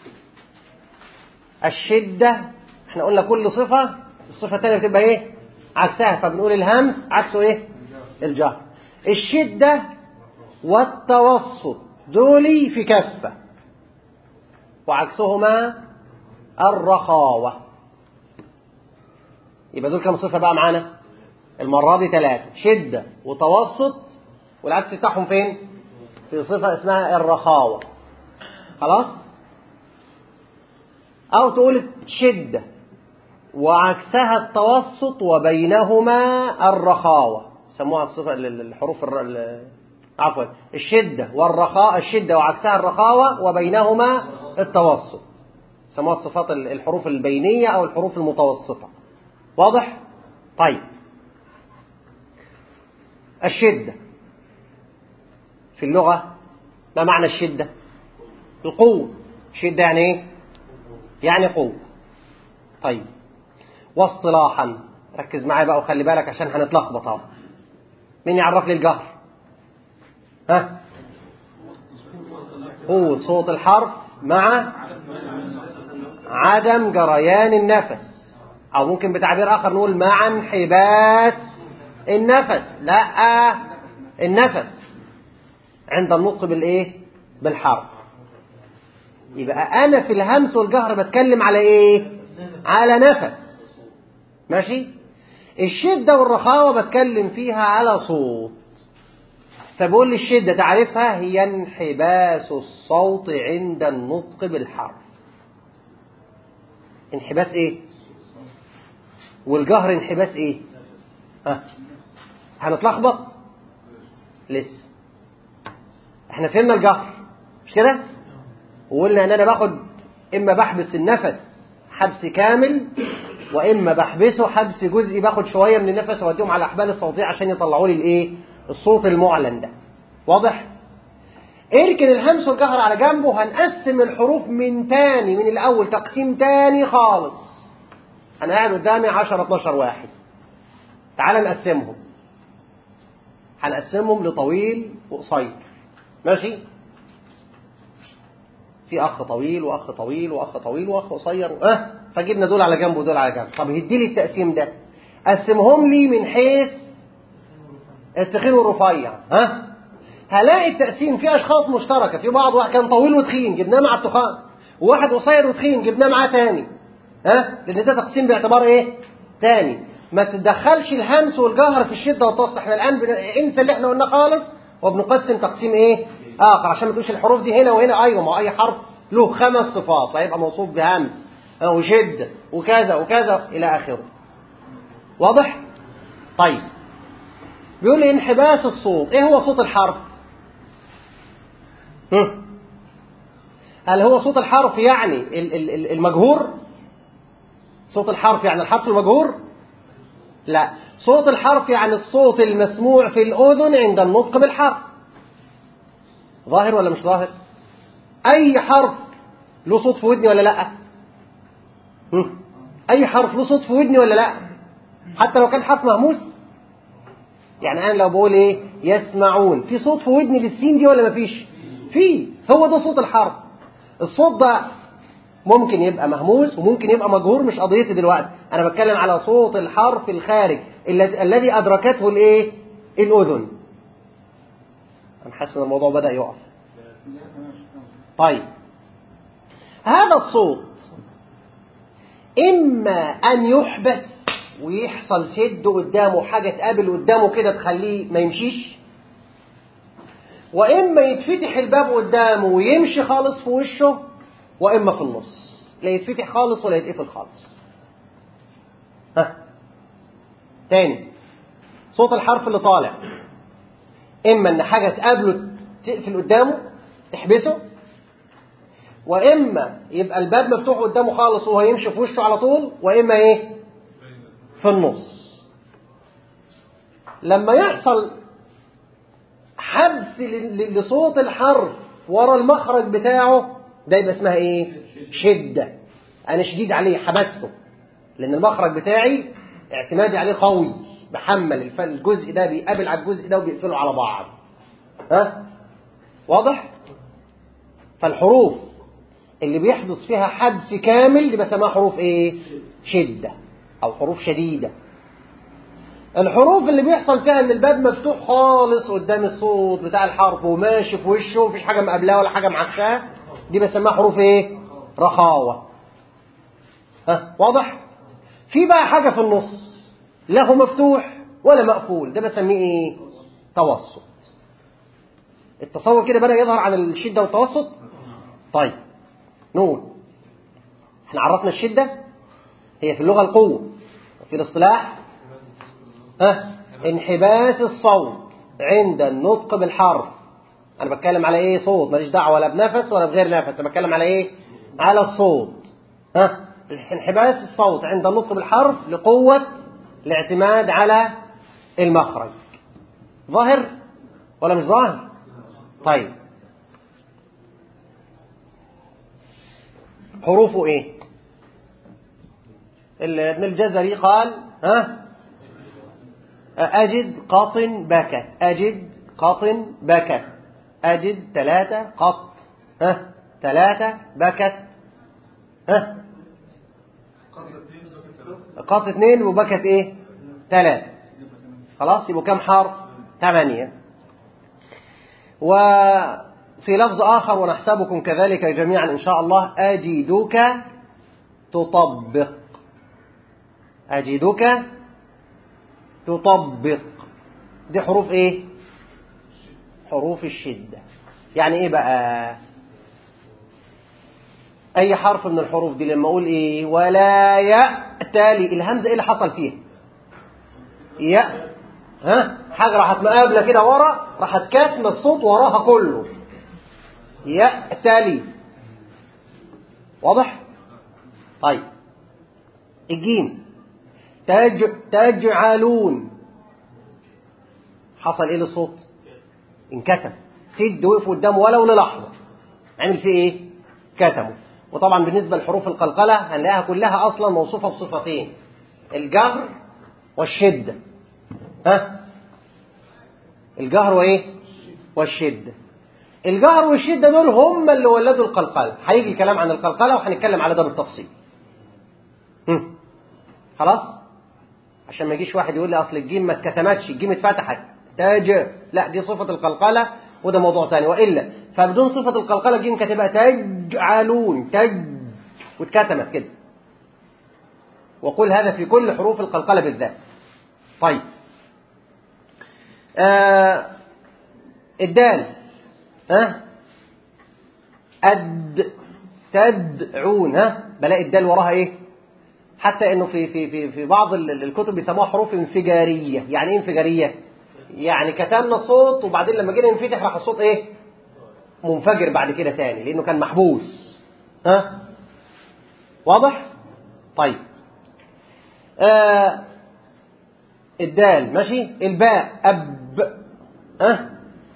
الشدة احنا قلنا كل صفة الصفة الثانية بتبقى ايه عكسها فبنقول الهمس عكسه ايه الجهر الشدة والتوسط دولي في كفة وعكسهما الرخاوة يبقى دول كم صفة بقى معانا المرة دي ثلاثة شدة وتوسط والعكس بتاعهم فين في صفة اسمها الرخاوة خلاص أو تقول شدة وعكسها التوسط وبينهما الرخاوة سموها الصفة ال- ال- الحروف الر... ال- عفوا الشدة والرخاء الشدة وعكسها الرخاوة وبينهما التوسط سموها الصفات ال- الحروف البينية أو الحروف المتوسطة واضح؟ طيب الشدة في اللغة ما معنى الشدة؟ القوة الشدة يعني ايه؟ يعني قوة طيب واصطلاحا ركز معايا بقى وخلي بالك عشان هنتلخبط اهو مين يعرف لي الجهر ها قوة صوت الحرف مع عدم جريان النفس او ممكن بتعبير اخر نقول مع انحباس النفس لا النفس عند النطق بالايه بالحرف يبقى انا في الهمس والجهر بتكلم على ايه على نفس ماشي الشدة والرخاوة بتكلم فيها على صوت فبقول لي الشدة تعرفها هي انحباس الصوت عند النطق بالحرف انحباس ايه والجهر انحباس ايه ها هنتلخبط لسه احنا فهمنا الجهر مش كده وقلنا ان انا باخد اما بحبس النفس حبس كامل واما بحبسه حبس جزئي باخد شويه من النفس واوديهم على الاحبال الصوتيه عشان يطلعوا لي الايه الصوت المعلن ده واضح اركن الهمس والجهر على جنبه هنقسم الحروف من تاني من الاول تقسيم تاني خالص انا قاعد قدامي 10 12 واحد تعال نقسمهم هنقسمهم لطويل وقصير ماشي في اخ طويل واخ طويل واخ طويل واخ قصير اه فجبنا دول على جنب ودول على جنب طب هدي لي التقسيم ده قسمهم لي من حيث التخين والرفيع ها هلاقي التقسيم في اشخاص مشتركه في بعض واحد كان طويل وتخين جبناه مع التخان وواحد قصير وتخين جبناه معاه تاني ها لان ده تقسيم باعتبار ايه تاني ما تدخلش الهمس والجهر في الشده والتصل احنا الان بن... انسى اللي احنا قلناه خالص وبنقسم تقسيم ايه اخر عشان ما تقولش الحروف دي هنا وهنا ايوه ما هو اي حرف له خمس صفات هيبقى موصوف بهمس اه، وشده وكذا وكذا الى اخره واضح طيب بيقول لي انحباس الصوت ايه هو صوت الحرف هم؟ هل هو صوت الحرف يعني ال- ال- ال- المجهور صوت الحرف يعني الحرف المجهور لا صوت الحرف يعني الصوت المسموع في الأذن عند النطق بالحرف ظاهر ولا مش ظاهر أي حرف له صوت في ودني ولا لا هم؟ أي حرف له صوت في ودني ولا لا حتى لو كان حرف مهموس يعني أنا لو بقول إيه يسمعون في صوت في ودني للسين دي ولا مفيش في هو ده صوت الحرف الصوت ده ممكن يبقى مهموس وممكن يبقى مجهور مش قضيتي دلوقتي انا بتكلم على صوت الحرف الخارج الذي الذي ادركته الايه الاذن انا حاسس ان الموضوع بدا يقف طيب هذا الصوت اما ان يحبس ويحصل سد قدامه حاجه تقابل قدامه كده تخليه ما يمشيش واما يتفتح الباب قدامه ويمشي خالص في وشه واما في النص لا يتفتح خالص ولا يتقفل خالص ها تاني صوت الحرف اللي طالع اما ان حاجه تقابله تقفل قدامه تحبسه واما يبقى الباب مفتوح قدامه خالص وهو يمشي في وشه على طول واما ايه في النص لما يحصل حبس ل- ل- لصوت الحرف ورا المخرج بتاعه ده يبقى اسمها ايه شدة انا شديد عليه حبسته لان المخرج بتاعي اعتمادي عليه قوي بحمل الف- الجزء ده بيقابل على الجزء ده وبيقفلوا على بعض ها واضح فالحروف اللي بيحدث فيها حبس كامل دي بسميها حروف ايه شدة او حروف شديدة الحروف اللي بيحصل فيها ان الباب مفتوح خالص قدام الصوت بتاع الحرف وماشي في وشه ومفيش حاجه مقابلاه ولا حاجه معكشاه دي بسميها حروف ايه رخاوه ها واضح في بقى حاجه في النص لا هو مفتوح ولا مقفول ده بسميه ايه توسط التصور كده بدا يظهر عن الشده والتوسط طيب نقول احنا عرفنا الشده هي في اللغه القوه وفي الاصطلاح ها انحباس الصوت عند النطق بالحرف انا بتكلم على ايه صوت ماليش دعوه ولا بنفس ولا بغير نفس انا بتكلم على ايه على الصوت ها انحباس الصوت عند النطق بالحرف لقوه الاعتماد على المخرج ظاهر ولا مش ظاهر طيب حروفه ايه ال- ابن الجزري قال ها أجد قط بكت أجد قط بكت أجد ثلاثة قط ها ثلاثة بكت ها قط اثنين وبكت ايه ثلاثة خلاص يبقوا كم حرف ثمانية وفي لفظ آخر ونحسبكم كذلك جميعا إن شاء الله أجدك تطبق أجدك تطبق دي حروف ايه حروف الشدة يعني ايه بقى اي حرف من الحروف دي لما اقول ايه ولا يأتالي الهمزة ايه اللي حصل فيها يا ها حاجة راحت مقابلة كده ورا راحت كاتمة الصوت وراها كله يأتالي واضح طيب الجيم تج... تجعلون حصل ايه للصوت انكتم سد وقف قدامه ولو للحظة عمل فيه ايه كتمه وطبعا بالنسبة لحروف القلقلة هنلاقيها كلها أصلا موصوفة بصفتين الجهر والشدة ها الجهر وإيه والشدة الجهر والشدة دول هم اللي ولدوا القلقلة هيجي الكلام عن القلقلة وهنتكلم على ده بالتفصيل هم. خلاص عشان ما يجيش واحد يقول لي اصل الجيم ما اتكتمتش الجيم اتفتحت تاج لا دي صفة القلقلة وده موضوع تاني وإلا فبدون صفة القلقلة الجيم كاتبها تجعلون تج واتكتمت كده وقل هذا في كل حروف القلقلة بالذات طيب آه الدال ها أد تدعون ها بلاقي الدال وراها ايه حتى انه في في في في بعض ال- الكتب بيسموها حروف انفجاريه يعني ايه انفجاريه يعني كتبنا الصوت وبعدين لما جينا ننفتح راح الصوت ايه منفجر بعد كده تاني لانه كان محبوس ها واضح طيب آه الدال ماشي الباء اب ها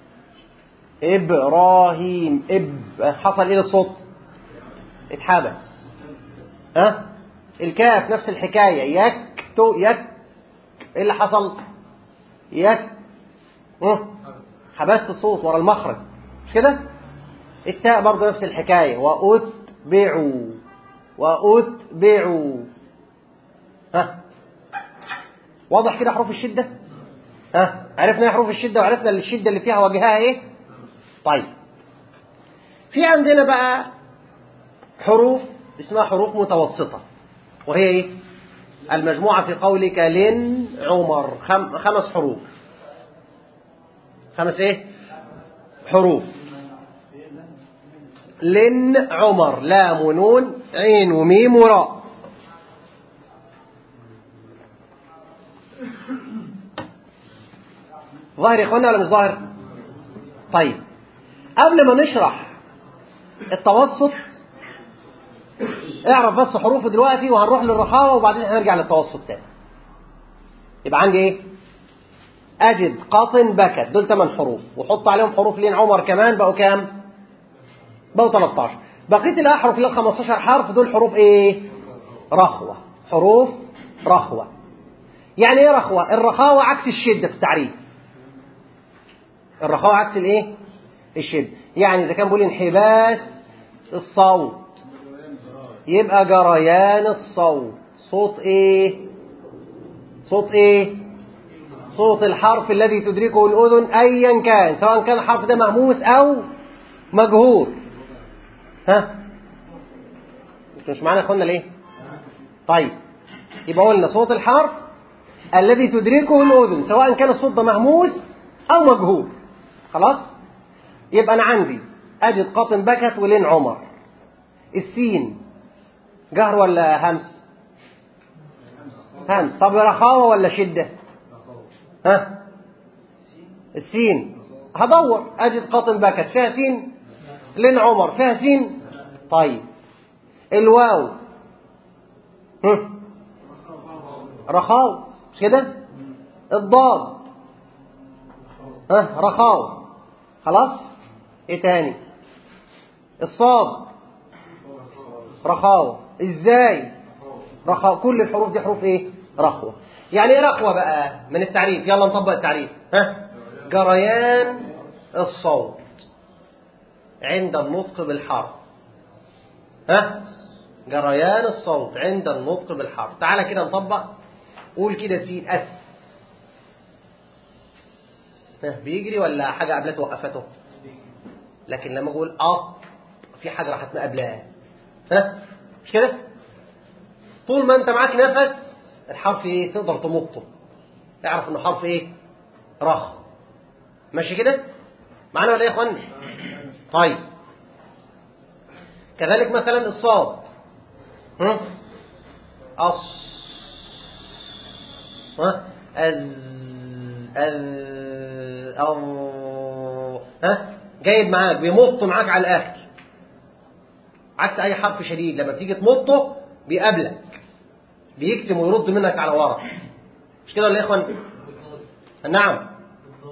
ابراهيم اب حصل ايه للصوت اتحبس ها الكاف نفس الحكايه يكتو يك ايه اللي حصل يك اه حبست الصوت ورا المخرج مش كده التاء برضه نفس الحكايه واتبعوا واتبعوا ها واضح كده حروف الشده ها عرفنا ايه حروف الشده وعرفنا الشده اللي فيها وجهها ايه طيب في عندنا بقى حروف اسمها حروف متوسطة وهي ايه المجموعة في قولك لن عمر خم خمس حروف خمس ايه حروف لن عمر لام ونون عين وميم وراء ظاهر يا اخوانا ولا مش ظاهر طيب قبل ما نشرح التوسط اعرف بس حروفه دلوقتي وهنروح للرخاوة وبعدين هنرجع للتوسط تاني يبقى عندي ايه اجد قاطن بكت دول 8 حروف وحط عليهم حروف لين عمر كمان بقوا كام بقوا 13 بقيه الاحرف اللي 15 حرف دول حروف ايه رخوه حروف رخوه يعني ايه رخوه الرخاوه عكس الشده في التعريف الرخاوه عكس الايه الشده يعني اذا كان بيقول انحباس الصوت يبقى جريان الصوت صوت ايه صوت ايه صوت الحرف الذي تدركه الاذن ايا كان سواء كان الحرف ده مهموس او مجهور ها مش معانا يا اخوانا ليه طيب يبقى قلنا صوت الحرف الذي تدركه الاذن سواء كان الصوت ده مهموس او مجهور خلاص يبقى انا عندي اجد قاطن بكت ولين عمر السين جهر ولا همس همس طب رخاوة ولا شدة ها السين هدور اجد قاطن بكت فيها سين لين عمر فيها سين طيب الواو هم. رخاو مش كده الضاد ها رخاو خلاص ايه تاني الصاد رخاوة ازاي رخاوة كل الحروف دي حروف ايه رخوة يعني ايه رخوة بقى من التعريف يلا نطبق التعريف ها جريان الصوت عند النطق بالحرف ها جريان الصوت عند النطق بالحرف تعالى كده نطبق قول كده سين اس ها بيجري ولا حاجة قبلته وقفته لكن لما اقول اه في حاجة راحت مقابلاه ها مش كده طول ما انت معاك نفس الحرف ايه تقدر تمطه تعرف انه حرف ايه رخ ماشي كده معانا ولا ايه يا اخوانا طيب كذلك مثلا الصاد ها أص ها أز أز أو ها جايب معاك بيمط معاك على الآخر عكس أي حرف شديد لما بتيجي تمطه بيقابلك بيكتم ويرد منك على ورا مش كده ولا يا إخوان نعم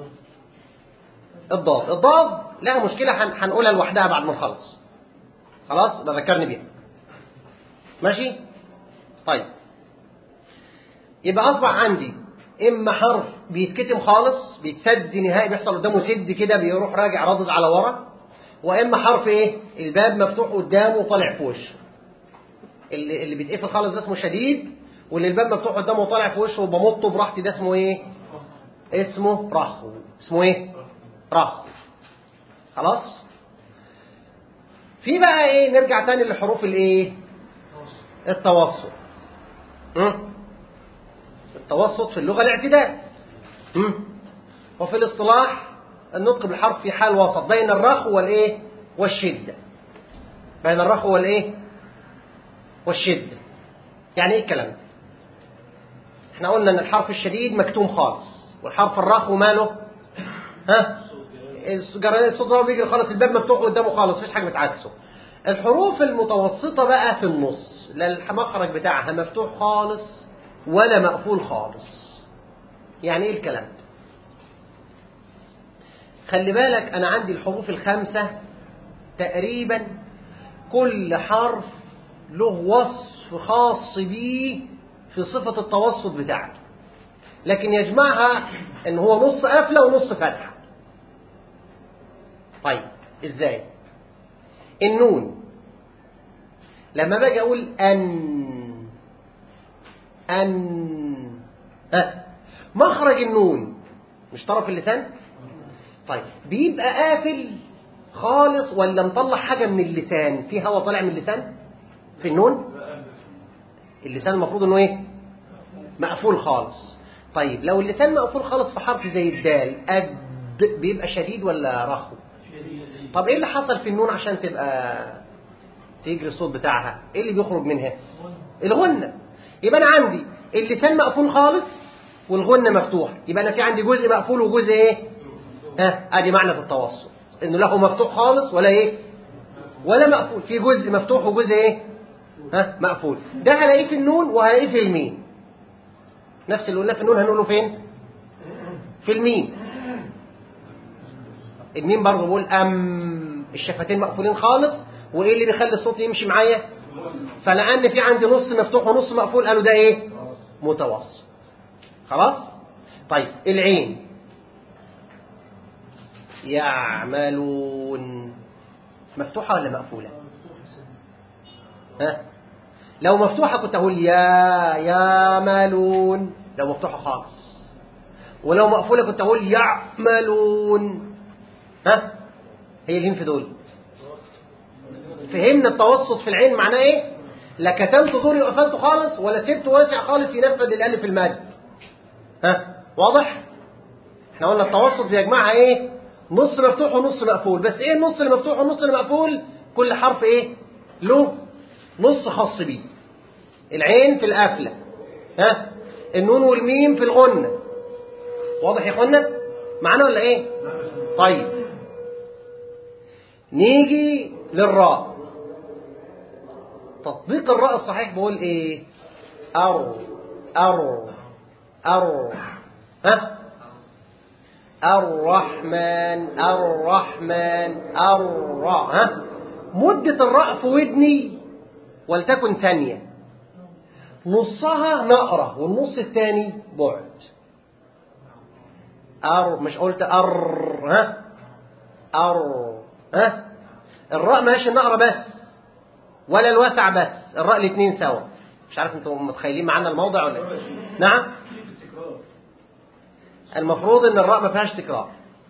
الضاد الضاد لها مشكلة هن- هنقولها لوحدها بعد ما نخلص خلاص بذكرني بيها ماشي طيب يبقى اصبح عندي اما حرف بيتكتم خالص بيتسد نهائي بيحصل قدامه سد كده بيروح راجع رادد على ورا واما حرف ايه الباب مفتوح قدامه وطالع في وشه اللي اللي بيتقفل خالص ده اسمه شديد واللي الباب مفتوح قدامه وطالع في وشه وبمطه براحتي ده اسمه ايه اسمه رخو اسمه ايه رخو خلاص في بقى ايه نرجع تاني للحروف الايه التوسط م? التوسط في اللغة الاعتدال م? وفي الاصطلاح النطق بالحرف في حال وسط بين الرخو والايه والشدة بين الرخو والايه والشدة يعني ايه الكلام ده احنا قلنا ان الحرف الشديد مكتوم خالص والحرف الرخو ماله ها الصوت ده بيجري خالص الباب مفتوح قدامه خالص مفيش حاجه بتعكسه الحروف المتوسطة بقى في النص لا المخرج بتاعها مفتوح خالص ولا مقفول خالص يعني ايه الكلام ده خلي بالك انا عندي الحروف الخمسة تقريبا كل حرف له وصف خاص بيه في صفة التوسط بتاعته لكن يجمعها ان هو نص قافلة ونص فتحة طيب ازاي النون لما باجي اقول ان ان ها مخرج النون مش طرف اللسان طيب بيبقى قافل خالص ولا مطلع حاجة من اللسان في هوا طالع من اللسان في النون اللسان المفروض انه ايه مقفول خالص طيب لو اللسان مقفول خالص في حرف زي الدال أد بيبقى شديد ولا رخو طب ايه اللي حصل في النون عشان تبقى تجري الصوت بتاعها ايه اللي بيخرج منها الغنة يبقى انا عندي اللسان مقفول خالص والغنة مفتوح يبقى انا في عندي جزء مقفول وجزء ايه ها ادي معنى في التوسط انه له مفتوح خالص ولا ايه ولا مقفول في جزء مفتوح وجزء ايه ها مقفول ده هلاقيه في النون وهلاقيه في الميم نفس اللي قلناه في النون هنقوله فين في الميم الميم برضه بقول ام الشفتين مقفولين خالص وايه اللي بيخلي الصوت يمشي معايا فلان في عندي نص مفتوح ونص مقفول قالوا ده ايه متوسط خلاص طيب العين يعملون مفتوحة ولا مقفولة ها لو مفتوحة كنت أقول يا يعملون لو مفتوحة خالص ولو مقفولة كنت أقول يعملون ها هي الهين في دول فهمنا التوسط في العين معناه ايه لا كتمت زوري وقفلته خالص ولا سبته واسع خالص ينفذ الالف المد ها واضح احنا قلنا التوسط بيجمعها ايه نص مفتوح ونص مقفول بس ايه النص اللي مفتوح والنص اللي مقفول كل حرف ايه له نص خاص بيه العين في القافله ها النون والميم في الغنه واضح يا اخوانا معانا ولا ايه طيب نيجي للراء تطبيق الراء الصحيح بقول ايه ار ار ار ها الرحمن الرحمن الراء ها مدة الراء في ودني ولتكن ثانية نصها نقرة والنص الثاني بعد أر مش قلت أر ها أر ها الراء ماشي النقرة بس ولا الوسع بس الراء الاثنين سوا مش عارف انتم متخيلين معانا الموضع ولا ايه نعم المفروض ان الراء ما فيهاش تكرار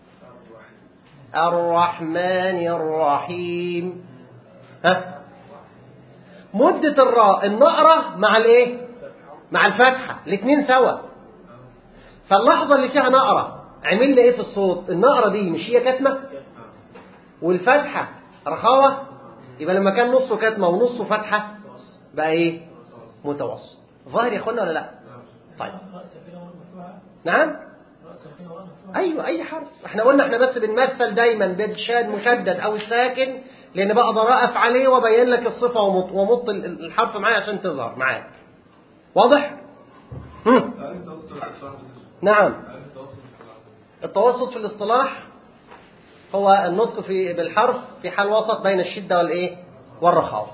الرحمن الرحيم ها مدة الراء النقرة مع الايه مع الفتحة الاثنين سوا فاللحظة اللي فيها نقرة عملنا ايه في الصوت النقرة دي مش هي كتمة والفتحة رخاوة يبقى لما كان نصه كتمة ونصه فتحة بقى ايه متوسط ظاهر يا اخوانا ولا لا طيب نعم ايوه اي حرف احنا قلنا احنا بس بنمثل دايما بالشاد مشدد او الساكن لان بقدر اقف عليه وابين لك الصفه ومط, ومط الحرف معايا عشان تظهر معاك واضح هم. نعم التوسط في الاصطلاح هو النطق في بالحرف في حال وسط بين الشده والايه والرخاوة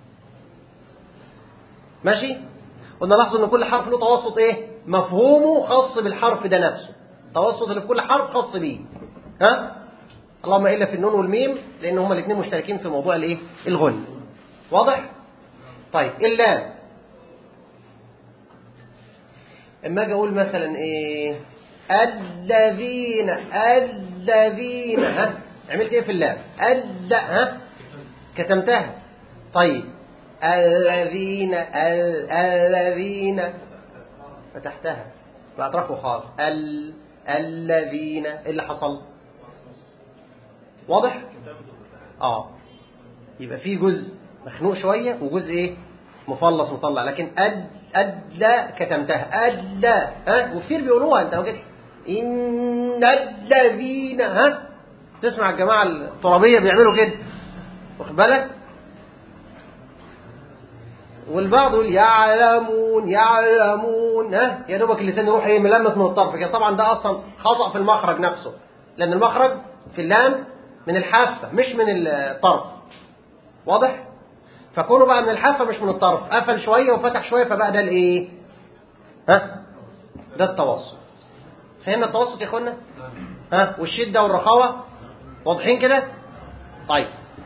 ماشي قلنا لاحظوا ان كل حرف له توسط ايه مفهومه خاص بالحرف ده نفسه التوسط اللي في كل حرف خاص بيه ها اللهم الا في النون والميم لان هما الاثنين مشتركين في موضوع الايه الغن واضح طيب اللام اما اجي اقول مثلا ايه الذين الذين ها عملت ايه في اللام الذ ها كتمتها طيب الذين ال الذين فتحتها بأطرافه خاص ال الذين ايه اللي حصل واضح اه يبقى في جزء مخنوق شوية وجزء ايه مفلص مطلع لكن أد أدلى كتمتها أدلى ها وكثير بيقولوها انت لو جيت إن الذين ها تسمع الجماعة الترابية بيعملوا كده واخد بالك والبعض يقول يعلمون يعلمون ها يا دوبك اللسان يروح ايه ملمس من الطرف كده طبعا ده اصلا خطأ في المخرج نفسه لان المخرج في اللام من الحافة مش من الطرف واضح فكونه بقى من الحافة مش من الطرف قفل شوية وفتح شوية فبقى ده الايه ها ده التوسط فهمنا التوسط يا اخوانا ها والشدة والرخاوة واضحين كده طيب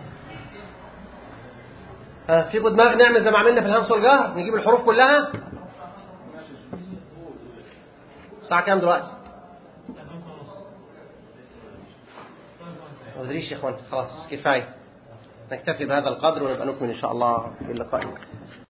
ها فيكم دماغ نعمل زي ما عملنا في الهمس والجهر نجيب الحروف كلها الساعة كام دلوقتي ما ادريش يا اخوان خلاص كفاية نكتفي بهذا القدر ونبقى نكمل ان شاء الله في اللقاء